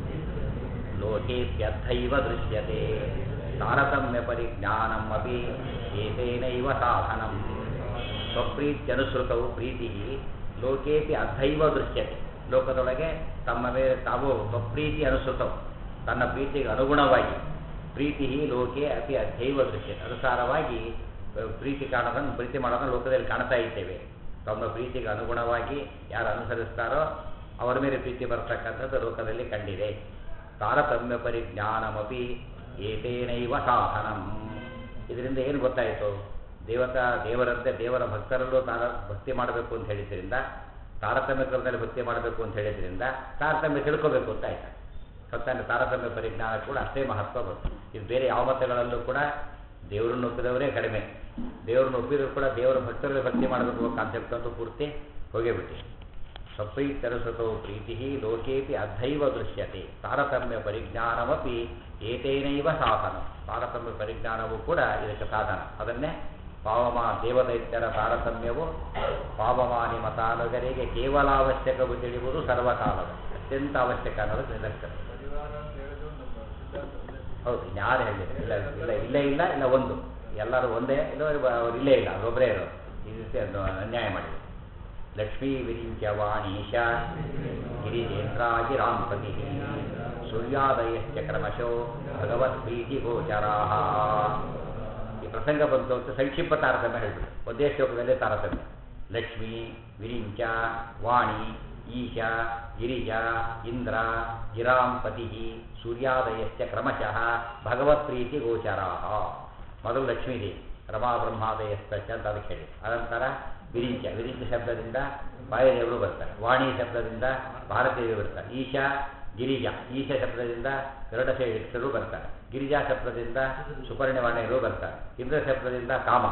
ಲೋಕೇಪ್ಯರ್ಥೈವ ದೃಶ್ಯತೆ ತಾರತಮ್ಯ ಪರಿಜ್ಞಾನಂ ಅಪಿ ಏತೇನೈವ ಸಾಧನಂ ಸ್ವಪ್ರೀತ್ಯನುಸೃತವು ಪ್ರೀತಿ ಲೋಕೇಪಿ ಅರ್ಥೈವ ದೃಶ್ಯತೆ ಲೋಕದೊಳಗೆ ತಮ್ಮ ಮೇಲೆ ತಾವು ಸ್ವಪ್ರೀತಿ ಅನುಸೃತವು ತನ್ನ ಪ್ರೀತಿಗೆ ಅನುಗುಣವಾಗಿ ಪ್ರೀತಿ ಲೋಕೆ ಅತಿ ಅರ್ಥೈವ ದೃಶ್ಯತೆ ಅನುಸಾರವಾಗಿ ಅಹ್, ಪ್ರೀತಿ ಕಾಣೋದನ್ನು ಪ್ರೀತಿ ಮಾಡೋದನ್ನು ಲೋಕದಲ್ಲಿ ಕಾಣ್ತಾ ಇದ್ದೇವೆ ತಮ್ಮ ಪ್ರೀತಿಗೆ ಅನುಗುಣವಾಗಿ ಯಾರು ಅನುಸರಿಸ್ತಾರೋ ಅವರ ಮೇಲೆ ಪ್ರೀತಿ ಬರ್ತಕ್ಕಂಥದ್ದು ಲೋಕದಲ್ಲಿ ಕಂಡಿದೆ ತಾರತಮ್ಯ ಪರಿಜ್ಞಾನಮಪಿ ಏತೇನೈವ ಸಾಧನಂ ಇದರಿಂದ ಏನು ಗೊತ್ತಾಯಿತು ದೇವತಾ ದೇವರಂತೆ ದೇವರ ಭಕ್ತರಲ್ಲೂ ತಾರ ಭಕ್ತಿ ಮಾಡಬೇಕು ಅಂತ ಹೇಳಿದ್ರಿಂದ ತಾರತಮ್ಯ ಕ್ರಮದಲ್ಲಿ ಭಕ್ತಿ ಮಾಡಬೇಕು ಅಂತ ಹೇಳಿದ್ರಿಂದ ತಾರತಮ್ಯ ತಿಳ್ಕೋಬೇಕು ಅಂತ ಆಯ್ತು ಸತ್ತಾನೆ ತಾರತಮ್ಯ ಪರಿಜ್ಞಾನ ಕೂಡ ಅಷ್ಟೇ ಮಹತ್ವ ಬಂತು ಇದು ಬೇರೆ ಯಾವ ಮತಗಳಲ್ಲೂ ಕೂಡ ದೇವರನ್ನು ಒಪ್ಪಿದವರೇ ಕಡಿಮೆ ದೇವರನ್ನು ಒಪ್ಪಿದ್ರು ಕೂಡ ದೇವರ ಭಕ್ತರಲ್ಲಿ ಭಕ್ತಿ ಮಾಡಬೇಕು ಕಾನ್ಸೆಪ್ಟ್ ಅಂತೂ ಪೂರ್ತಿ ಹೋಗೇ ಬಿಟ್ಟಿದೆ ಸಪ್ರೀತ್ಯನುಸೃತೋ ಪ್ರೀತಿ ಲೋಕೇಪಿ ಅರ್ಧೈವ ದೃಶ್ಯತೆ ತಾರತಮ್ಯ ಪರಿಜ್ಞಾನಮಪಿ ಏತೇನೈವ ಸಾಧನ ತಾರತಮ್ಯ ಪರಿಜ್ಞಾನವೂ ಕೂಡ ಇದಕ್ಕೆ ಸಾಧನ ಅದನ್ನೇ ಪಾವಮಾ ದೇವದೈತ್ಯರ ತಾರತಮ್ಯವು ಪಾವಮಾನಿ ಮತಾನುಗರಿಗೆ ಕೇವಲ ಅವಶ್ಯಕವು ತಿಳಿಯುವುದು ಸರ್ವಕಾಲದ ಅತ್ಯಂತ ಅವಶ್ಯಕ ಅನ್ನೋದು ನಿದರ್ಶನ ಹೌದು ಯಾರು ಹೇಳಿದ್ರು ಇಲ್ಲ ಇಲ್ಲ ಇಲ್ಲೇ ಇಲ್ಲ ಇಲ್ಲ ಒಂದು ಎಲ್ಲರೂ ಒಂದೇ ಇಲ್ಲ ಅವ್ರು ಇಲ್ಲೇ ಇಲ್ಲ ಅವರೊಬ್ಬರೇ ಇರೋರು ಈ ರೀತಿ ಅದು ಅನ್ಯಾಯ ಮಾಡಿದ್ರು ಲಕ್ಷ್ಮೀ ವಿರಿಂಚ ವಾಣೀಶ ಗಿರಿಜೇಂದ್ರಾಗಿರಾಂಪತಿ ಸೂರ್ಯಾದಯಶ್ಚ ಕ್ರಮಶೋ ಭಗವತ್ಪ್ರೀತಿ ಗೋಚರಾ ಈ ಪ್ರಸಂಗ ಬಂತು ಅಂತ ಸಂಕ್ಷಿಪ್ತ ತಾರತಮ್ಯ ಹೇಳ್ಬಿಟ್ಟು ಒಂದೇ ಶ್ಲೋಕದಲ್ಲೇ ತಾರತಮ್ಯ ಲಕ್ಷ್ಮೀ ವಿರಿಂಚ ವಾಣಿ ಈಶ ಗಿರಿಜ ಇಂದ್ರ ಗಿರಾಂಪತಿ ಸೂರ್ಯಾದಯಶ್ಚ ಕ್ರಮಶಃ ಭಗವತ್ಪ್ರೀತಿ ಗೋಚರಾ ಮೊದಲು ಲಕ್ಷ್ಮೀದೇವಿ ರಮಾ ಬ್ರಹ್ಮಾದಯಸ್ತ ಅಂತ ಅದಕ್ಕೆ ಹೇಳಿ ಅನಂತರ ವಿರಿಂಚ ವಿರಿಂಚ ಶಬ್ದದಿಂದ ವಾಯುದೇವರು ಬರ್ತಾರೆ ವಾಣಿ ಶಬ್ದದಿಂದ ಭಾರತೀಯರು ಬರ್ತಾರೆ ಈಶಾ ಗಿರಿಜಾ ಈಶ ಶಬ್ದದಿಂದ ಗರುಡಶೇಷರು ಬರ್ತಾರೆ ಗಿರಿಜಾ ಶಬ್ದದಿಂದ ಸುಪರ್ಣವಾಣಿಯರು ಬರ್ತಾರೆ ಇಂದ್ರ ಶಬ್ದದಿಂದ ಕಾಮ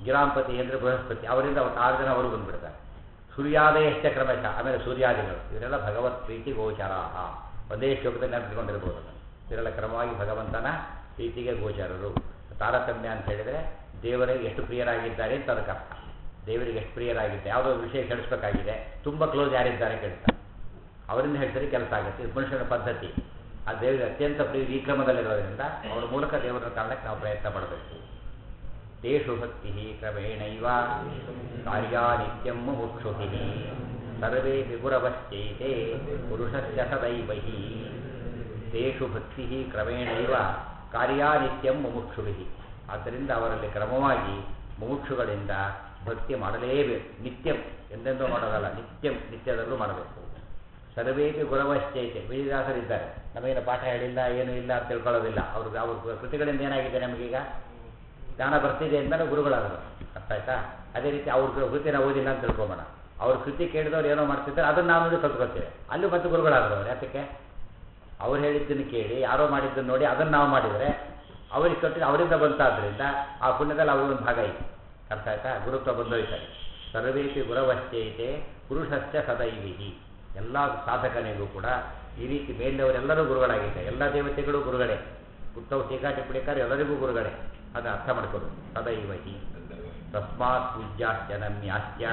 ಗಿರಾಂಪತಿ ಅಂದರೆ ಬೃಹಸ್ಪತಿ ಅವರಿಂದ ಒಂದು ಆರು ಜನ ಅವರು ಬಂದುಬಿಡ್ತಾರೆ ಸೂರ್ಯಾದಯಶ್ಚ ಕ್ರಮಶಃ ಆಮೇಲೆ ಸೂರ್ಯಾದಿಗಳು ಇವರೆಲ್ಲ ಭಗವತ್ ಪ್ರೀತಿ ಗೋಚರಾಹ ಒಂದೇ ಶ್ಲೋಕದಲ್ಲಿ ನೆನಪಿಟ್ಕೊಂಡಿರ್ಬೋದು ಅದನ್ನು. ಇವರೆಲ್ಲ ಕ್ರಮವಾಗಿ ಭಗವಂತನ ಪ್ರೀತಿಗೆ ಗೋಚರರು ತಾರತಮ್ಯ ಅಂತ ಹೇಳಿದರೆ ದೇವರಿಗೆ ಎಷ್ಟು ಪ್ರಿಯರಾಗಿದ್ದಾರೆ ಅಂತ ಅದಕ್ಕೆ ಅರ್ಥ ದೇವರಿಗೆ ಎಷ್ಟು ಪ್ರಿಯರಾಗಿದ್ದಾರೆ ಯಾವುದೋ ಒಂದು ವಿಷಯ ಕೇಳಿಸ್ಬೇಕಾಗಿದೆ ತುಂಬ ಕ್ಲೋಸ್ ಯಾರಿದ್ದಾರೆ ಕೇಳ್ತಾರೆ ಅವರಿಂದ ಹೇಳ್ತಾರೆ ಕೆಲಸ ಆಗುತ್ತೆ ಇದು ಮನುಷ್ಯನ ಪದ್ಧತಿ ಆ ದೇವರಿಗೆ ಅತ್ಯಂತ ಪ್ರಿಯ ವಿಕ್ರಮದಲ್ಲಿರೋದ್ರಿಂದ ಅವರ ಮೂಲಕ ದೇವರನ್ನ ಕಾಣಕ್ಕೆ ನಾವು ಪ್ರಯತ್ನ ಪಡಬೇಕು ತೇಷು ಭಕ್ತಿ ಕ್ರಮೇಣೈವ ಕಾರ್ಯಾನಿತ್ಯಂ ಮುಕ್ಷುಭಿ ಸರ್ವೇ ವಿಗುರವಶ್ಚೈತೆ ಪುರುಷಸ್ಯ ಸದೈವಹಿ ತೇಷು ಭಕ್ತಿ ಕ್ರಮೇಣೈವ ಕಾರ್ಯಾನಿತ್ಯಂ ಮುಮುಕ್ಷುಭಿ ಆದ್ದರಿಂದ ಅವರಲ್ಲಿ ಕ್ರಮವಾಗಿ ಮುಮುಕ್ಷುಗಳಿಂದ ಭಕ್ತಿ ಮಾಡಲೇಬೇಕು ನಿತ್ಯಂ ಎಂದೆಂದೂ ಮಾಡೋದಲ್ಲ ನಿತ್ಯಂ ನಿತ್ಯದಲ್ಲೂ ಮಾಡಬೇಕು ಸರ್ವೇಪಿ ಗುರವಶ್ಚೈತೆ ವಿಜಯದಾಸರಿದ್ದಾರೆ ನಮಗೇನು ಪಾಠ ಹೇಳಿಲ್ಲ ಏನೂ ಇಲ್ಲ ಅಂತ ತಿಳ್ಕೊಳ್ಳೋದಿಲ್ಲ ಅವ್ರಿಗೆ ಅವ್ರ ಕೃತಿಗಳಿಂದ ಏನಾಗಿದೆ ನಮಗೀಗ ಜ್ಞಾನ ಬರ್ತಿದೆ ಅಂತಲೇ ಗುರುಗಳಾದರು ಅರ್ಥ ಆಯ್ತಾ ಅದೇ ರೀತಿ ಅವ್ರ ಕೃತಿನ ಓದಿಲ್ಲ ಅಂತ ತಿಳ್ಕೊಬೇಡ ಅವ್ರ ಕೃತಿ ಕೇಳಿದವ್ರು ಏನೋ ಮಾಡ್ತಿದ್ದಾರೆ ಅದನ್ನು ನಾವು ನೋಡಿ ಕಲ್ತ್ಕೊಳ್ತೇವೆ ಅಲ್ಲೂ ಮತ್ತೆ ಗುರುಗಳಾದರು ಅವ್ರು ಯಾತಕ್ಕೆ ಅವ್ರು ಹೇಳಿದ್ದನ್ನು ಕೇಳಿ ಯಾರೋ ಮಾಡಿದ್ದನ್ನು ನೋಡಿ ಅದನ್ನು ನಾವು ಮಾಡಿದರೆ ಅವ್ರಿಗೆ ಕಟ್ಟಿದ ಅವರಿಂದ ಬಂತಾದ್ರಿಂದ ಆ ಪುಣ್ಯದಲ್ಲಿ ಅವ್ರಿಗೊಂದು ಭಾಗ ಇದೆ ಅರ್ಥ ಆಯ್ತಾ ಗುರುತ್ವ ಬಂದೋಯ್ತಾರೆ ಸರ್ವೇಪಿ ಗುರವಶ್ಚೈತೆ ಪುರುಷಶ್ಚ ಸದೈವಿಹಿ ಎಲ್ಲ ಸಾಧಕನಿಗೂ ಕೂಡ ಈ ರೀತಿ ಮೇಲಿನವರೆಲ್ಲರೂ ಗುರುಗಳಾಗಿದ್ದಾರೆ ಎಲ್ಲ ದೇವತೆಗಳು ಗುರುಗಳೇ ಉತ್ತಮ ಟೀಕಾ ಟಿಪ್ಪಣಿಕಾರ ಎಲ್ಲರಿಗೂ ಗುರುಗಳೇ ಅದನ್ನು ಅರ್ಥ ಮಾಡ್ಕೊಡು ಸದೈವಹಿ ತಸ್ಮಾತ್ ಪೂಜ್ಯಾಶ್ಚ ನಮ್ಯಾಶ್ಚ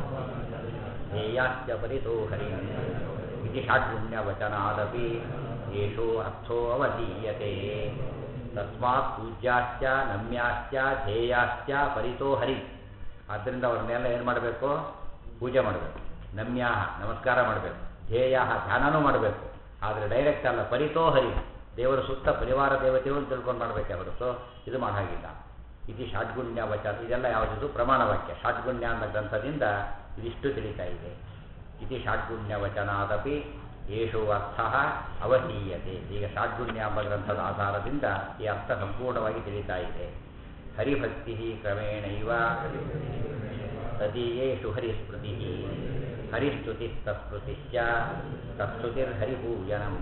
ಧ್ಯೇಯಾಶ್ಚ ಪರಿತೋ ಹರಿ ಇತಿ ಷಾಡ್ಗುಣ್ಯವಚನಾದಪಿ ಯೇಷೋ ಅರ್ಥೋ ಅವಧೀಯತೆ ತಸ್ಮಾತ್ ಪೂಜ್ಯಾಶ್ಚ ನಮ್ಯಾಶ್ಚ ಧ್ಯೇಯಾಶ್ಚ ಪರಿತೋ ಹರಿ ಆದ್ದರಿಂದ ಅವ್ರನ್ನೆಲ್ಲ ಏನು ಮಾಡಬೇಕು ಪೂಜೆ ಮಾಡಬೇಕು ನಮ್ಯಾಹ ನಮಸ್ಕಾರ ಮಾಡಬೇಕು ಧ್ಯೇಯ ಧ್ಯಾನನೂ ಮಾಡಬೇಕು ಆದರೆ ಡೈರೆಕ್ಟ್ ಅಲ್ಲ ಪರಿತೋ ಹರಿ ದೇವರ ಸುತ್ತ ಪರಿವಾರ ದೇವತೆಗಳು ತಿಳ್ಕೊಂಡು ಮಾಡಬೇಕೆ ಹೊರತು ಇದು ಮಾಡೋ ಹಾಗಿಲ್ಲ ಇದು ಷಾಡ್ಗುಣ್ಯ ವಚನ ಇದೆಲ್ಲ ಯಾವುದಿದು ಪ್ರಮಾಣ ವಾಕ್ಯ ಷಾಡ್ಗುಣ್ಯ ಅನ್ನೋ ಗ್ರಂಥದಿಂದ ಇದಿಷ್ಟು ತಿಳಿತಾ ಇದೆ ಇದು ಷಾಡ್ಗುಣ್ಯ ವಚನಾದಪಿ ಯೇಷು ಅರ್ಥ ಅವಧೀಯತೆ ಈಗ ಷಾಡ್ಗುಣ್ಯ ಎಂಬ ಗ್ರಂಥದ ಆಧಾರದಿಂದ ಈ ಅರ್ಥ ಸಂಪೂರ್ಣವಾಗಿ ತಿಳಿತಾ ಇದೆ ಹರಿಭಕ್ತಿ ಕ್ರಮೇಣೈವ ತದೀಯೇಷು ಹರಿಸ್ಮೃತಿ ಹರಿಸ್ತುತಿ ತತ್ಸ್ಮೃತಿಶ್ಚ ತತ್ಸ್ತುತಿರ್ಹರಿಪೂಜನಂ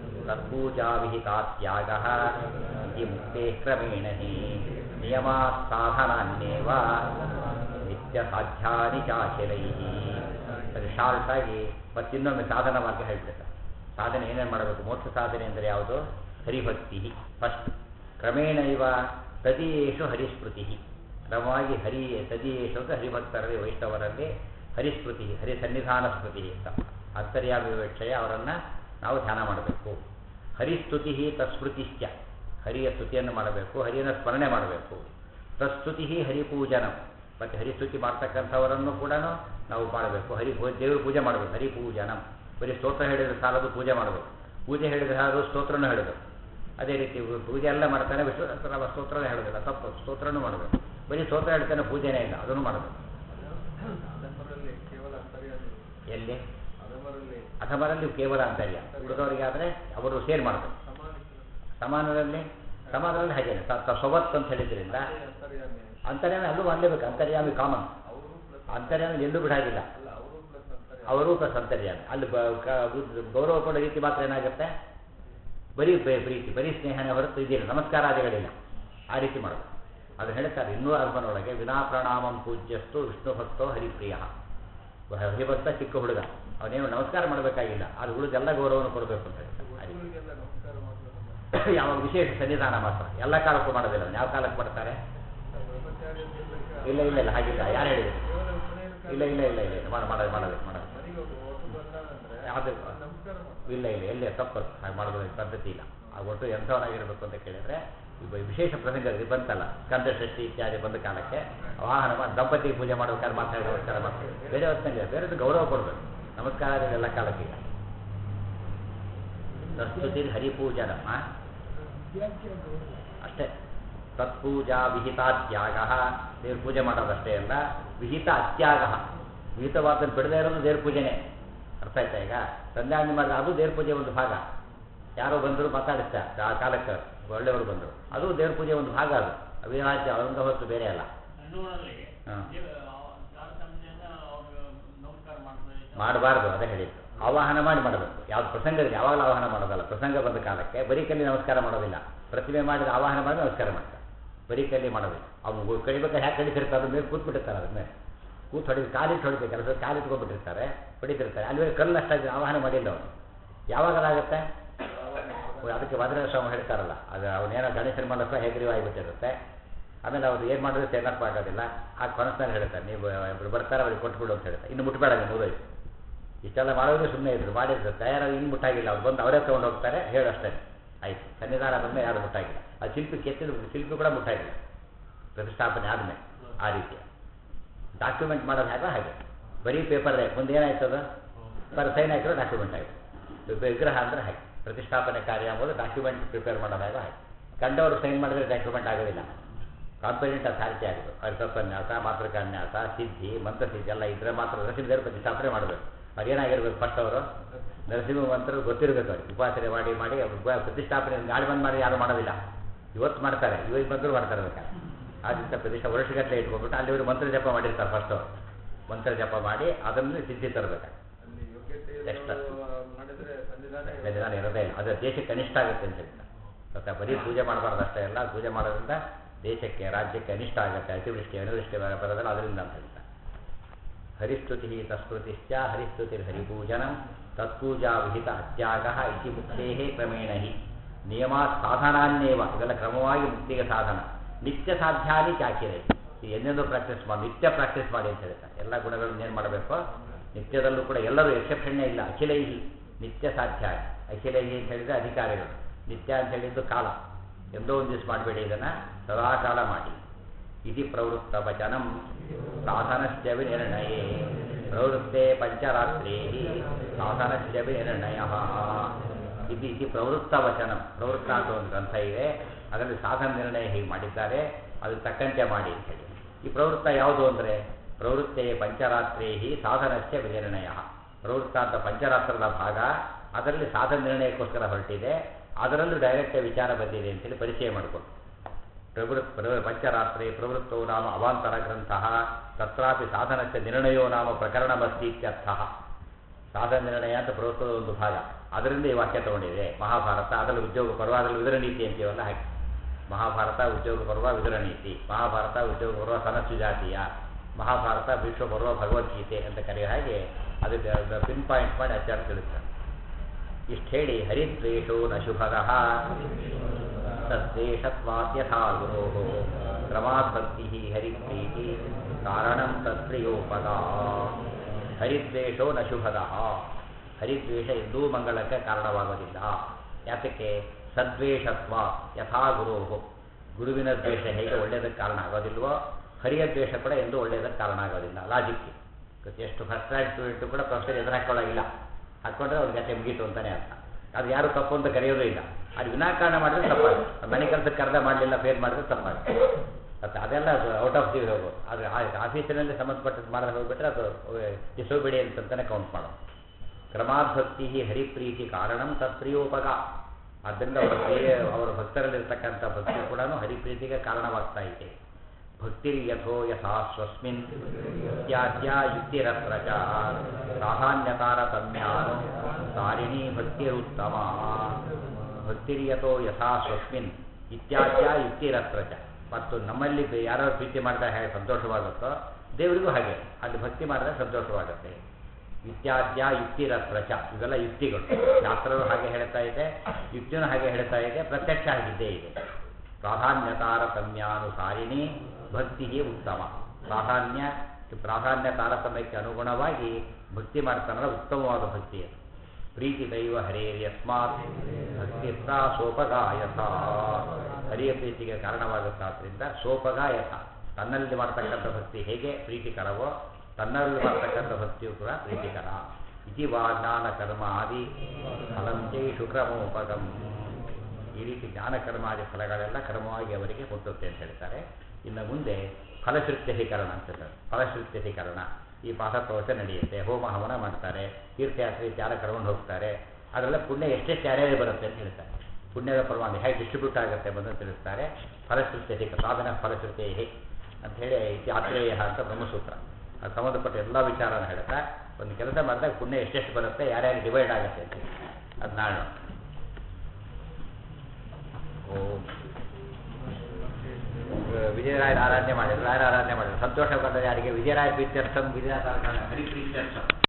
ತತ್ಪೂಜಾವಿಹಿತಾತ್ಯಾಗ ಇತಿ ಮುಕ್ತೆ ಕ್ರಮೇಣ ಹಿ ನಿಯಮಾ ಸಾಧನಾನ್ಯೇವ ನಿತ್ಯ ಸಾಧ್ಯಾನಿ ಚಾಚಿರೈ ಅದು ಶಾರ್ಟ್ ಆಗಿ ಮತ್ತಿನ್ನೊಮ್ಮೆ ಸಾಧನ ಮಾರ್ಗ ಹೇಳ್ಬಿಡ್ತಾರೆ ಸಾಧನೆ ಏನೇನು ಮಾಡಬೇಕು ಮೋಕ್ಷ ಸಾಧನೆ ಅಂದರೆ ಯಾವುದು ಹರಿಭಕ್ತಿ ಫಸ್ಟ್ ಕ್ರಮೇಣ ಇವ ತದೀಯೇಷು ಹರಿಸ್ಮೃತಿ ಕ್ರಮವಾಗಿ ಹರಿ ತದೀಯೇಷು ಅಂತ ಹರಿಭಕ್ತರಲ್ಲಿ ವೈಷ್ಣವರಲ್ಲಿ ಹರಿಸ್ಮೃತಿ ಹರಿ ಸನ್ನಿಧಾನ ಸ್ಮೃತಿ ಅಂತ ಅಂತರ್ಯಾಮಿ ವಿವಕ್ಷಯ ಅವರನ್ನು ನಾವು ಧ್ಯಾನ ಮಾಡಬೇಕು ಹರಿಸ್ತುತಿ ತತ್ಸ್ಮೃತಿಶ್ಚ ಹರಿಯ ಸ್ತುತಿಯನ್ನು ಮಾಡಬೇಕು ಹರಿಯನ್ನು ಸ್ಮರಣೆ ಮಾಡಬೇಕು ತತ್ಸ್ತುತಿ ಹರಿಪೂಜನ ಮತ್ತು ಹರಿಸ್ತುತಿ ಮಾಡ್ತಕ್ಕಂಥವರನ್ನು ಕೂಡ ನಾವು ಮಾಡಬೇಕು ಹರಿ ದೇವರು ಪೂಜೆ ಮಾಡಬೇಕು ಹರಿಪೂಜನಂ ಬರೀ ಸ್ತೋತ್ರ ಹೇಳಿದ್ರೆ ಸಾಲದು ಪೂಜೆ ಮಾಡಬೇಕು ಪೂಜೆ ಹೇಳಿದ್ರೆ ಸಾಲದು ಸ್ತೋತ್ರನೂ ಹೇಳಬೇಕು ಅದೇ ರೀತಿ ಪೂಜೆ ಎಲ್ಲ ಮಾಡ್ತಾನೆ ವಿಶ್ವ ಸ್ತೋತ್ರನೇ ಹೇಳೋದಿಲ್ಲ ತಪ್ಪು ಸ್ತೋತ್ರನೂ ಮಾಡಬೇಕು ಬರೀ ಸ್ತೋತ್ರ ಹೇಳ್ತಾನೆ ಪೂಜೆನೇ ಇಲ್ಲ ಅದನ್ನು ಮಾಡಬೇಕು ಅದಮರಲ್ಲಿ ಕೇವಲ ಅಂತರ್ಯಾಮಿ ಎಲ್ಲಿ ಅದಮರಲ್ಲಿ ಅಥಮರಲ್ಲಿ ಕೇವಲ ಅಂತರ್ಯ ಉಳಿದವರಿಗೆ ಆದರೆ ಅವರು ಸೇರ್ ಮಾಡಬೇಕು ಸಮಾನಿಸಿದ ಸಮಾನರಲ್ಲಿ ಸಮಾನರಲ್ಲಿ ಹಾಗೇನೆ ತ- ತ- ಸ್ವವತ್ ಅಂತ ಹೇಳಿದ್ರಿಂದ ಅಂತರ್ಯಾಮಿ ಅಂತರ್ಯಾಮಿ ಅಲ್ಲೂ ಮಾಡಲೇಬೇಕು ಅಂತರ್ಯಾಮಿ ಕಾಮನ್ ಅವರು ಪ್ಲಸ್ ಅಂತರ್ಯಾಮಿ ಎಲ್ಲೂ ಬಿಡಾಗಿಲ್ಲ ಅಲ್ಲ ಅವರು ಪ್ಲಸ್ ಅಂತರ್ಯಾಮಿ ಅವರು ಪ್ಲಸ್ ಅಂತರ್ಯಾಮಿ ಅಲ್ಲಿ ಬ ಕ- ಗೌರವ ಕೊಡೋ ರೀತಿ ಮಾತ್ರ ಏನಾಗುತ್ತೆ ಬರೀ ಬೆ- ಪ್ರೀತಿ ಬರೀ ಸ್ನೇಹನೇ ಹೊರತು ಇದಿಲ್ಲ ನಮಸ್ಕಾರಾದಿಗಳಿಲ್ಲ ಆ ರೀತಿ ಮಾಡಬೇಕು ಅದು ಹೇಳ್ತಾರೆ ಇನ್ನೂ ಅರ್ಬನೊಳಗೆ ವಿನಾ ಪ್ರಣಾಮಂ ಪೂಜ್ಯಸ್ತು ವಿಷ್ಣು ಭಕ್ತೋ ಹರಿಪ್ರಿಯ ಹರಿಭಕ್ತ ಚಿಕ್ಕ ಹುಡುಗ ಅವನೇನು ನಮಸ್ಕಾರ ಮಾಡಬೇಕಾಗಿಲ್ಲ ಅದು ಉಳಿದೆಲ್ಲ ಗೌರವವನ್ನು ಕೊಡಬೇಕು ಅಂತ ಹೇಳ್ತಾರೆ ಆ ರೀತಿ. ವಸ್ತುಗಳಿಗೆಲ್ಲ ನಮಸ್ಕಾರ ಮಾಡಬೇಕು ಯಾವ ವಿಶೇಷ ಸನ್ನಿಧಾನ ಮಾತ್ರ ಎಲ್ಲ ಕಾಲಕ್ಕೂ ಮಾಡೋದಿಲ್ಲ ಅವ್ನು ಯಾವ ಕಾಲಕ್ಕೆ ಮಾಡ್ತಾರೆ ಬ್ರಹ್ಮಚಾರಿ ಅಂತ ಇರ್ಬೇಕಾ? ಇಲ್ಲ ಇಲ್ಲ ಇಲ್ಲ ಹಾಗಿಲ್ಲ ಯಾರು ಹೇಳಿದ್ರು ಕೇವಲ ಉಪನಯನ ಇಲ್ಲ ಇಲ್ಲ ಇಲ್ಲ ಇಲ್ಲ ಇಲ್ಲ ಮಾಡ ಮಾಡೋದು ಮಾಡೋದು ಮಾಡೋದು ಮನೆಗೆ ಒಬ್ಬ ಹೊಸ ಬಂದಾನಂದ್ರೆ ಯಾವ್ದು? ನಮಸ್ಕಾರ ಮಾಡ್ತಾರೆ ಇಲ್ಲ ಇಲ್ಲ ಎಲ್ಲೇ ತಪ್ಪು ಹಾಗೆ ಮಾಡೋದು ಪದ್ಧತಿ ಇಲ್ಲ ಆ ಒಟ್ಟು ಎಂಥವನಾಗಿರಬೇಕು ಅಂತ ಕೇಳಿದ್ರೆ ಈ ಬ- ವಿಶೇಷ ಪ್ರಸಂಗದಲ್ಲಿ ಬಂತಲ್ಲ ಸ್ಕಂದ ಷಷ್ಠಿ ಇತ್ಯಾದಿ ಬಂದ ಕಾಲಕ್ಕೆ ವಾಹನ ಮಾಡಿ ದಂಪತಿ ಪೂಜೆ ಮಾಡ್ಬೇಕಾದ್ರೆ ಮಾತಾಡಿ ನಮಸ್ಕಾರ ಮಾಡ್ತಾರೆ ಬೇರೆ ಹೊತ್ತಿನಲ್ಲಿ ಬೇರೆ ಗೌರವ ಕೊಡಬೇಕು ನಮಸ್ಕಾರ ಎಲ್ಲ ಕಾಲಕ್ಕೆ ಈಗ ಪ್ರಸ್ತುತಿ ಹರಿಪೂಜನ ಆ? ವಿದ್ಯಾರ್ಥಿಯ ಗೌರವ ಅಷ್ಟೇ ತತ್ಪೂಜಾ ವಿಹಿತಾತ್ಯಾಗ ದೇವ್ರ ಪೂಜೆ ಮಾಡೋದಷ್ಟೇ ಅಲ್ಲ ವಿಹಿತ ಅತ್ಯಾಗ ವಿಹಿತವಾದನ್ನು ಬಿಡದೇ ಇರೋದು ದೇವ್ರ ಪೂಜೆನೇ ಅರ್ಥ ಆಯ್ತಾ ಈಗ ಸಂಧ್ಯಾವಂದನೆ ಮಾಡಿದ್ರೆ ಅದು ದೇವ್ರ ಪೂಜೆ ಒಂದು ಭಾಗ ಯಾರೋ ಬಂದರು ಮಾತಾಡಿಸ್ತಾ ಆ ಕಾಲಕ್ಕೆ ಒಳ್ಳೆಯವರು ಬಂದರು ಅದು ದೇವ್ರ ಪೂಜೆ ಒಂದು ಭಾಗ ಅದು ಅವಿರಾಜ್ಯ ಅವಂಗ ಹೊತ್ತು ಬೇರೆ ಅಲ್ಲ ಅನ್ನುವಲ್ಲಿ ಹಾಂ. ತಾರತಮ್ಯನ ಅವ್ರು ನಮಸ್ಕಾರ ಮಾಡ್ತಾರೆ ಮಾಡಬಾರ್ದು ಅದೇ ಹೇಳಿದ್ದು ಆವಾಹನ ಮಾಡಿ ಮಾಡಬೇಕು ಯಾವ್ದು ಪ್ರಸಂಗದಲ್ಲಿ ಯಾವಾಗಲೂ ಆವಾಹನ ಮಾಡೋದಲ್ಲ ಪ್ರಸಂಗ ಬಂದ ಕಾಲಕ್ಕೆ ಬರೀ ಕಲ್ಲಿ ನಮಸ್ಕಾರ ಮಾಡೋದಿಲ್ಲ ಪ್ರತಿಮೆ ಮಾಡಿದ ಆವಾಹನ ಮಾಡಿ ನಮಸ್ಕಾರ ಮಾಡ್ತಾರೆ ಬರೀ ಕೈಲಿ ಮಾಡೋದಿಲ್ಲ ಅವು ಕಡಿಬೇಕಾದ್ರೆ ಹ್ಯಾಕೆ ಕಡಿತಿರ್ತಾರೆ ಅದ್ರ ಮೇಲೆ ಕೂತ್ಬಿಟ್ಟಿರ್ತಾರೆ ಅದ್ರ ಮೇಲೆ ಕೂತ್ ಹೊಡಿ ಕಾಲಿಟ್ಟು ಹೊಡಿಬೇಕು ಕೆಲಸ ಕಾಲಿಟ್ಕೊಂಡ್ಬಿಟ್ಟಿರ್ತಾರೆ ಹೊಡಿತಿರ್ತಾರೆ ಅಲ್ಲಿ ಕಲ್ಲು ಅಷ್ಟಾಗಿ ಆವಾಹನೆ ಮಾಡಿಲ್ಲ ಅವನು ಯಾವಾಗಲಾಗುತ್ತೆ ಅದಕ್ಕೆ ಭದ್ರಸ್ವಾಮಿ ಹೇಳ್ತಾರಲ್ಲ ಅದು ಅವನೇನೋ ಗಣೇಶನ ಮಂಡಪ ಹೆಗರಿವ್ ಆಗಿಬಿಟ್ಟಿರುತ್ತೆ ಆಮೇಲೆ ಅವ್ರು ಏನು ಮಾಡಿದ್ರೆ ಚೆನ್ನಪ್ಪ ಆಗೋದಿಲ್ಲ ಆ ಕನಸಿನಲ್ಲಿ ಹೇಳ್ತಾರೆ ನೀವು ಇಬ್ರು ಬರ್ತಾರೆ ಅವ್ರಿಗೆ ಕೊಟ್ಬಿಡು ಅಂತ ಹೇಳ್ತಾರೆ ಇನ್ನು ಮುಟ್ಬೇಡ ನೀವು ಮುಗಿದೋಯ್ತು ಇಷ್ಟೆಲ್ಲ ಮಾಡೋದೇ ಸುಮ್ಮನೆ ಇದ್ರು ಮಾಡಿದ್ರು ತಯಾರಾಗಿ ಇನ್ನು ಮುಟ್ಟಾಗಿಲ್ಲ ಅವ್ರು ಬಂದು ಅವರೇ ತೊಗೊಂಡು ಹೋಗ್ತಾರೆ ಹೇಳಷ್ಟೇ ಆಯ್ತು ಸನ್ನಿಧಾನ ಬಂದ ಯಾರು ಮುಟ್ಟಾಗಿಲ್ಲ ಆ ಶಿಲ್ಪಿ ಕೆತ್ತಿದ ಶಿಲ್ಪಿ ಕೂಡ ಮುಟ್ಟಾಗಿಲ್ಲ ಪ್ರತಿಷ್ಠಾಪನೆ ಆದಮೇಲೆ ಆ ರೀತಿ ಡಾಕ್ಯುಮೆಂಟ್ ಮಾಡೋದು ಹೇಗೋ ಹಾಗೆ ಬರೀ ಪೇಪರ್ ಮುಂದೆ ಏನಾಯ್ತದ ಬರ ಸೈನ್ ಹಾಕಿರೋ ಡಾಕ್ಯುಮೆಂಟ್ ಆಯಿತು ವಿಗ್ರಹ ಅಂದರೆ ಹಾಗೆ ಪ್ರತಿಷ್ಠಾಪನೆ ಕಾರ್ಯ ಅಂಬೋದು ಡಾಕ್ಯುಮೆಂಟ್ ಪ್ರಿಪೇರ್ ಮಾಡೋದಾಗ ಹಾಗೆ ಕಂಡವರು ಸೈನ್ ಮಾಡಿದ್ರೆ ಡಾಕ್ಯುಮೆಂಟ್ ಆಗೋದಿಲ್ಲ ಕಾಂಪಿಟೆಂಟ್ ಅಥಾರಿಟಿ ಆಗೋದು ಅರ್ಥೋಪನ್ಯಾಸ ಮಾತೃಕಾನ್ಯಾಸ ಸಿದ್ಧಿ ಮಂತ್ರಸಿದ್ಧಿ ಎಲ್ಲ ಇದ್ರೆ ಮಾತ್ರ ನರಸಿಂಹದೇವರು ಪ್ರತಿಷ್ಠಾಪನೆ ಮಾಡಬೇಕು ಅವ್ರು ಏನಾಗಿರ್ಬೇಕು ಫಸ್ಟ್ ಅವರು ನರಸಿಂಹ ಮಂತ್ರರು ಗೊತ್ತಿರಬೇಕು ಅವ್ರಿಗೆ ಉಪಾಸನೆ ಮಾಡಿ ಮಾಡಿ ಅವ್ರು ಉಪ- ಪ್ರತಿಷ್ಠಾಪನೆ ನಾಳೆ ಬಂದು ಮಾಡಿ ಯಾರು ಮಾಡೋದಿಲ್ಲ ಇವತ್ತು ಮಾಡ್ತಾರೆ ಇವತ್ತು ಬಂದರೂ ಮಾಡ್ತಾರೆ ಬೇಕಾದ್ರೆ ಆದ್ದರಿಂದ ಪ್ರತಿಷ್ಠಾ ವರ್ಷಗಟ್ಟಲೆ ಇಟ್ಕೊಂಡ್ಬಿಟ್ಟು ಅಲ್ಲಿ ಇವರು ಮಂತ್ರ ಜಪ ಮಾಡಿರ್ತಾರೆ ಫಸ್ಟ್ ಮಂತ್ರ ಜಪ ಮಾಡಿ ಅದನ್ನು ಸಿದ್ಧಿ ತರಬೇಕು ಅಲ್ಲಿ ಯೋಗ್ಯತೆ ಎಷ್ಟು? ಇರೋರು ಮಾಡಿದ್ರೆ ಸಂವಿಧಾನ ಬಲಿದಾನ ಇರೋದೇ ಇಲ್ಲ ಅದು ದೇಶಕ್ಕೆ ಕನಿಷ್ಠ ಆಗುತ್ತೆ ಅಂತ ಹೇಳ್ತಾರೆ ಮತ್ತೆ ಬರೀ ಪೂಜೆ ಮಾಡಬಾರ್ದು ಅಷ್ಟೇ ಅಲ್ಲ ಪೂಜೆ ಮಾಡೋದ್ರಿಂದ ದೇಶಕ್ಕೆ ರಾಜ್ಯಕ್ಕೆ ಅನಿಷ್ಟ ಆಗುತ್ತೆ ಅತಿವೃಷ್ಟಿ ಅನಿವೃಷ್ಟಿ ಬರೋದಲ್ಲ ಅದರಿಂದ ಅಂತ ಹೇಳ್ತಾರೆ ಹರಿಸ್ತುತಿ ತಸ್ಮೃತಿಶ್ಚ ಹರಿಸ್ತುತಿ ಹರಿಪೂಜನಂ ತತ್ಪೂಜಾ ವಿಹಿತ ಅತ್ಯಾಗ ಇತಿ ಮುಕ್ತೇ ಕ್ರಮೇಣ ಹಿ ನಿಯಮ ಸಾಧನಾನ್ನೇವ ಇವೆಲ್ಲ ಕ್ರಮವಾಗಿ ಮುಕ್ತಿಗೆ ಸಾಧನ ನಿತ್ಯ ಸಾಧ್ಯಾನಿ ಚಾಕಿರೈ ಈ ಎಂದೆಂದು ಪ್ರಾಕ್ಟೀಸ್ ಮಾಡಿ ನಿತ್ಯ ಪ್ರಾಕ್ಟೀಸ್ ಮಾಡಿ ಅಂತ ಹೇಳ್ತಾರೆ ಎಲ್ಲ ಗುಣಗಳನ್ನು ಏನು ಮಾಡಬೇಕು ನಿತ್ಯದಲ್ಲೂ ಕೂಡ ಎಲ್ಲರೂ ಎಕ್ಸೆಪ್ಷನ್ನೇ ಇಲ್ಲ ಅಖಿಲೈಹಿ ನಿತ್ಯ ಸಾಧ್ಯ ಅಖಿಲೈಹಿ ಅಂತ ಹೇಳಿದ್ರೆ ಅಧಿಕಾರಿಗಳು ನಿತ್ಯ ಅಂತ ಹೇಳಿದ್ದು ಕಾಲ ಎಂದೋ ಒಂದು ದಿವಸ ಮಾಡಬೇಡಿ ಇದನ್ನು ಸದಾ ಕಾಲ ಮಾಡಿ ಇತಿ ಪ್ರವೃತ್ತ ವಚನಂ ಸಾಧನಸ್ಯ ವಿನಿರ್ಣಯೇ ಪ್ರವೃತ್ತೆ ಪಂಚರಾತ್ರೇ ಸಾಧನಸ್ಯ ವಿನಿರ್ಣಯ ಇದು ಇತಿ ಪ್ರವೃತ್ತ ವಚನಂ ಪ್ರವೃತ್ತ ಅಂತ ಒಂದು ಗ್ರಂಥ ಇದೆ ಅದರಲ್ಲಿ ಸಾಧನ ನಿರ್ಣಯ ಹೀಗೆ ಮಾಡಿದ್ದಾರೆ ಅದು ತಕ್ಕಂತೆ ಮಾಡಿ ಅಂತ ಹೇಳಿ ಈ ಪ್ರವೃತ್ತ ಯಾವುದು ಅಂದರೆ ಪ್ರವೃತ್ತೆ ಪಂಚರಾತ್ರೇ ಸಾಧನಸ್ಯ ವಿನಿರ್ಣಯ ಪ್ರವೃತ್ತ ಅಂತ ಪಂಚರಾತ್ರದ ಭಾಗ ಅದರಲ್ಲಿ ಸಾಧನ ನಿರ್ಣಯಕ್ಕೋಸ್ಕರ ಹೊರಟಿದೆ ಅದರಲ್ಲೂ ಡೈರೆಕ್ಟ್ ವಿಚಾರ ಬಂದಿದೆ ಅಂತೇಳಿ ಪರಿಚಯ ಮಾಡಿಕೊಟ್ಟು ಪ್ರವೃತ್ ಪ್ರ- ಪಂಚರಾತ್ರೆ ಪ್ರವೃತ್ತೋ ನಾಮ ಅವಾಂತರ ಗ್ರಂಥ ತತ್ರಾಪಿ ಸಾಧನಕ್ಕೆ ನಿರ್ಣಯೋ ನಾಮ ಪ್ರಕರಣಮಸ್ತಿ ಇತ್ಯರ್ಥ ಸಾಧನ ನಿರ್ಣಯ ಅಂತ ಪ್ರವೃತ್ತದ ಒಂದು ಭಾಗ ಅದರಿಂದ ಈ ವಾಕ್ಯ ತಗೊಂಡಿದೆ ಮಹಾಭಾರತ ಅದರಲ್ಲಿ ಉದ್ಯೋಗ ಪರ್ವ ಅದರಲ್ಲಿ ವಿದುರ ನೀತಿ ಅಂತೀವಲ್ಲ ಹಾಗೆ ಮಹಾಭಾರತ ಉದ್ಯೋಗ ಪರ್ವ ವಿದುರ ನೀತಿ ಮಹಾಭಾರತ ಉದ್ಯೋಗ ಪರ್ವ ಸನಸ್ಸು ಜಾತಿಯ ಮಹಾಭಾರತ ಭೀಷ್ಮ ಪರ್ವ ಭಗವದ್ಗೀತೆ ಅಂತ ಕರೆಯೋ ಹಾಗೆ ಅದಕ್ಕೆ ಪಿನ್ ಪಾಯಿಂಟ್ ಮಾಡಿ ಆಚಾರ ತಿಳಿಸ್ತಾರೆ ಇಷ್ಟು ಹೇಳಿ ಹರಿದ್ವೇಷೋ ನ ಶುಭದಃ ತದ್ದೇಶತ್ವಾದ್ಯಥಾ ಗುರೋ ಕ್ರಮಾದ್ಭಕ್ತಿ ಹರಿಪ್ರೀತಿ ಕಾರಣಂ ತತ್ಪ್ರಿಯೋಪದ ಹರಿದ್ವೇಷೋ ನ ಶುಭದಃ ಹರಿದ್ವೇಷ ಎಂದೂ ಮಂಗಳಕ್ಕೆ ಕಾರಣವಾಗೋದಿಲ್ಲ ಯಾತಕ್ಕೆ ಸದ್ವೇಷತ್ವ ಯಥಾ ಗುರೋ ಗುರುವಿನ ದ್ವೇಷ ಹೇಗೆ ಒಳ್ಳೆಯದಕ್ಕೆ ಕಾರಣ ಆಗೋದಿಲ್ವೋ ಹರಿಯ ದ್ವೇಷ ಕೂಡ ಎಂದೂ ಒಳ್ಳೆಯದಕ್ಕೆ ಕಾರಣ ಆಗೋದಿಲ್ಲ ಲಾಜಿಕ್ಕೆ ಎಷ್ಟು ಫಸ್ಟ್ ರ್ಯಾಂಕ್ ಸ್ಟೂಡೆಂಟು ಕೂಡ ಪ್ರೊಫೆಸರ್ ಎದುರು ಹಾಕೊಳ್ಳೋಗಿಲ್ಲ ಹಾಕ್ಕೊಂಡ್ರೆ ಅವ್ರ ಗತೆ ಮುಗೀತು ಅಂತಾನೆ ಅರ್ಥ ಅದು ಯಾರು ತಪ್ಪು ಅಂತ ಕರೆಯೋದೇ ಇಲ್ಲ ಅದು ವಿನಾಕಾರಣ ಮಾಡಿದ್ರೆ ತಪ್ಪಾಗುತ್ತೆ ಮನೆ ಕೆಲಸಕ್ಕೆ ಕರೆದ ಮಾಡಲಿಲ್ಲ ಫೇಲ್ ಮಾಡಿದ್ರೆ ತಪ್ಪಾಗುತ್ತೆ ಮತ್ತು ಅದೆಲ್ಲ ಅದು ಔಟ್ ಆಫ್ ದಿ ಹೋಗು ಅದು ಆಫೀಸಿನಲ್ಲಿ ಸಂಬಂಧಪಟ್ಟದ್ದು ಮಾಡೋದು ಹೋಗ್ಬಿಟ್ರೆ ಅದು ಇಸೋಬಿಡಿ ಅಂತಂತಾನೆ ಕೌಂಟ್ ಮಾಡೋದು ಕ್ರಮಾದ್ಭಕ್ತಿ ಹರಿಪ್ರೀತಿ ಕಾರಣಂ ತತ್ಪ್ರಿಯೋಪಗ ಆದ್ದರಿಂದ ಅವರ ಪ್ರಿಯ ಅವರ ಭಕ್ತರಲ್ಲಿರ್ತಕ್ಕಂಥ ಭಕ್ತಿ ಕೂಡ ಹರಿಪ್ರೀತಿಗೆ ಕಾರಣವಾಗ್ತಾ ಇದೆ ಭಕ್ತಿರ್ ಯಥೋ ಯಥಾ ಸ್ವಸ್ಮಿನ್ ಇತ್ಯಾದ್ಯ ಯುಕ್ತಿರತ್ರ ಚ ಪ್ರಾಧಾನ್ಯತಾರತಮ್ಯಾನು ತಾರಿಣೀ ಭಕ್ತಿರುತ್ತಮ ಭಕ್ತಿರ್ಯಥೋ ಯಥಾ ಸ್ವಸ್ಮಿನ್ ಇತ್ಯಾದ್ಯ ಯುಕ್ತಿರತ್ರ ಚ ಮತ್ತು ನಮ್ಮಲ್ಲಿ ಬೆ- ಯಾರೋ ಪ್ರೀತಿ ಮಾಡಿದಾಗ ಹೇಗೆ ಸಂತೋಷವಾಗುತ್ತೋ ದೇವರಿಗೂ ಹಾಗೆ ಅಲ್ಲಿ ಭಕ್ತಿ ಮಾಡಿದ್ರೆ ಸಂತೋಷವಾಗುತ್ತೆ ಇತ್ಯಾದ್ಯ ಯುಕ್ತಿರತ್ರ ಚ ಇವೆಲ್ಲ ಯುಕ್ತಿಗಳು ಶಾಸ್ತ್ರವು ಹಾಗೆ ಹೇಳ್ತಾ ಇದೆ ಯುಕ್ತಿನೂ ಹಾಗೆ ಹೇಳ್ತಾ ಇದೆ ಪ್ರತ್ಯಕ್ಷ ಆಗಿದ್ದೇ ಇದೆ ಪ್ರಾಧಾನ್ಯತಾರತಮ್ಯಾನುಸಾರಿಣಿ ಭಕ್ತಿ ಉತ್ತಮ ಪ್ರಾಧಾನ್ಯ ಪ್ರಾಧಾನ್ಯ ತಾರತಮ್ಯಕ್ಕೆ ಅನುಗುಣವಾಗಿ ಭಕ್ತಿ ಮಾಡ್ತಾನಲ್ಲ ಉತ್ತಮವಾದ ಭಕ್ತಿ ಅದು ಪ್ರೀತಿ ದೈವ ಹರೇರ್ಯಸ್ಮಾತ್ ಭಕ್ತಿ ಸೋಪಗಾಯಥ ಹರಿಯ ಪ್ರೀತಿಗೆ ಕಾರಣವಾಗುತ್ತಾದ್ರಿಂದ ಸೋಪಗಾಯಥ ತನ್ನಲ್ಲಿ ಮಾಡ್ತಕ್ಕಂಥ ಭಕ್ತಿ ಹೇಗೆ ಪ್ರೀತಿಕರವೋ ತನ್ನಲ್ಲಿ ಮಾಡ್ತಕ್ಕಂಥ ಭಕ್ತಿಯು ಕೂಡ ಪ್ರೀತಿಕರ ಇತಿ ವಾ ಜ್ಞಾನ ಕರ್ಮ ಆದಿ ಫಲಂ ಚೈಷು ಕ್ರಮೋಪಗಂ ಈ ರೀತಿ ಜ್ಞಾನ ಕರ್ಮಾದಿ ಫಲಗಳೆಲ್ಲ ಕ್ರಮವಾಗಿ ಅವರಿಗೆ ಮುಟ್ಟುತ್ತೆ ಅಂತ ಹೇಳ್ತಾರೆ ಇನ್ನು ಮುಂದೆ ಫಲಶ್ರುತ್ಯಧಿಕರಣ ಅಂತ ಹೇಳ್ತಾರೆ ಫಲಶ್ರುತ್ಯಧಿಕರಣ ಈ ಪಾಠ ಪ್ರವಚನ ನಡೆಯುತ್ತೆ ಹೋಮ ಹವನ ಮಾಡ್ತಾರೆ ತೀರ್ಥಯಾತ್ರೆ ತ್ಯಾರ ಕರ್ಕೊಂಡು ಹೋಗ್ತಾರೆ ಅದೆಲ್ಲ ಪುಣ್ಯ ಎಷ್ಟೆಷ್ಟು ಯಾರ್ಯಾರು ಬರುತ್ತೆ ಅಂತ ಹೇಳ್ತಾರೆ ಪುಣ್ಯದ ಪ್ರಮಾಣ ಹೇಗೆ ಡಿಸ್ಟ್ರಿಬ್ಯೂಟ್ ಆಗುತ್ತೆ ಬಂದು ತಿಳಿಸ್ತಾರೆ ಫಲಶ್ರುತ್ಯಧಿಕ ಸಾಧನ ಫಲಶ್ರುತೇ ಅಂತ ಹೇಳಿ ಯಾತ್ರೇಯ ಅಂತ ಬ್ರಹ್ಮಸೂತ್ರ ಅದು ಸಂಬಂಧಪಟ್ಟ ಎಲ್ಲ ವಿಚಾರನ ಹೇಳ್ತಾ ಒಂದು ಕೆಲಸ ಮಾಡಿದಾಗ ಪುಣ್ಯ ಎಷ್ಟೆಷ್ಟು ಬರುತ್ತೆ ಯಾರ್ಯಾರು ಡಿವೈಡ್ ಆಗುತ್ತೆ ಅಂತ ಅದು ನಾಳೆ ಓಂ ವಿಜಯರಾಯನ ಆರಾಧನೆ ಮಾಡಿದ್ರು ರಾಯರ ಆರಾಧನೆ ಮಾಡಿದ್ರು ಸಂತೋಷ ಬಂದ ಯಾರಿಗೆ ವಿಜಯರಾಯ ಪ್ರೀತ್ಯರ್ಥಂ ವಿಜಯ ಹರಿಪ್ರೀತ್ಯರ್ಥಂ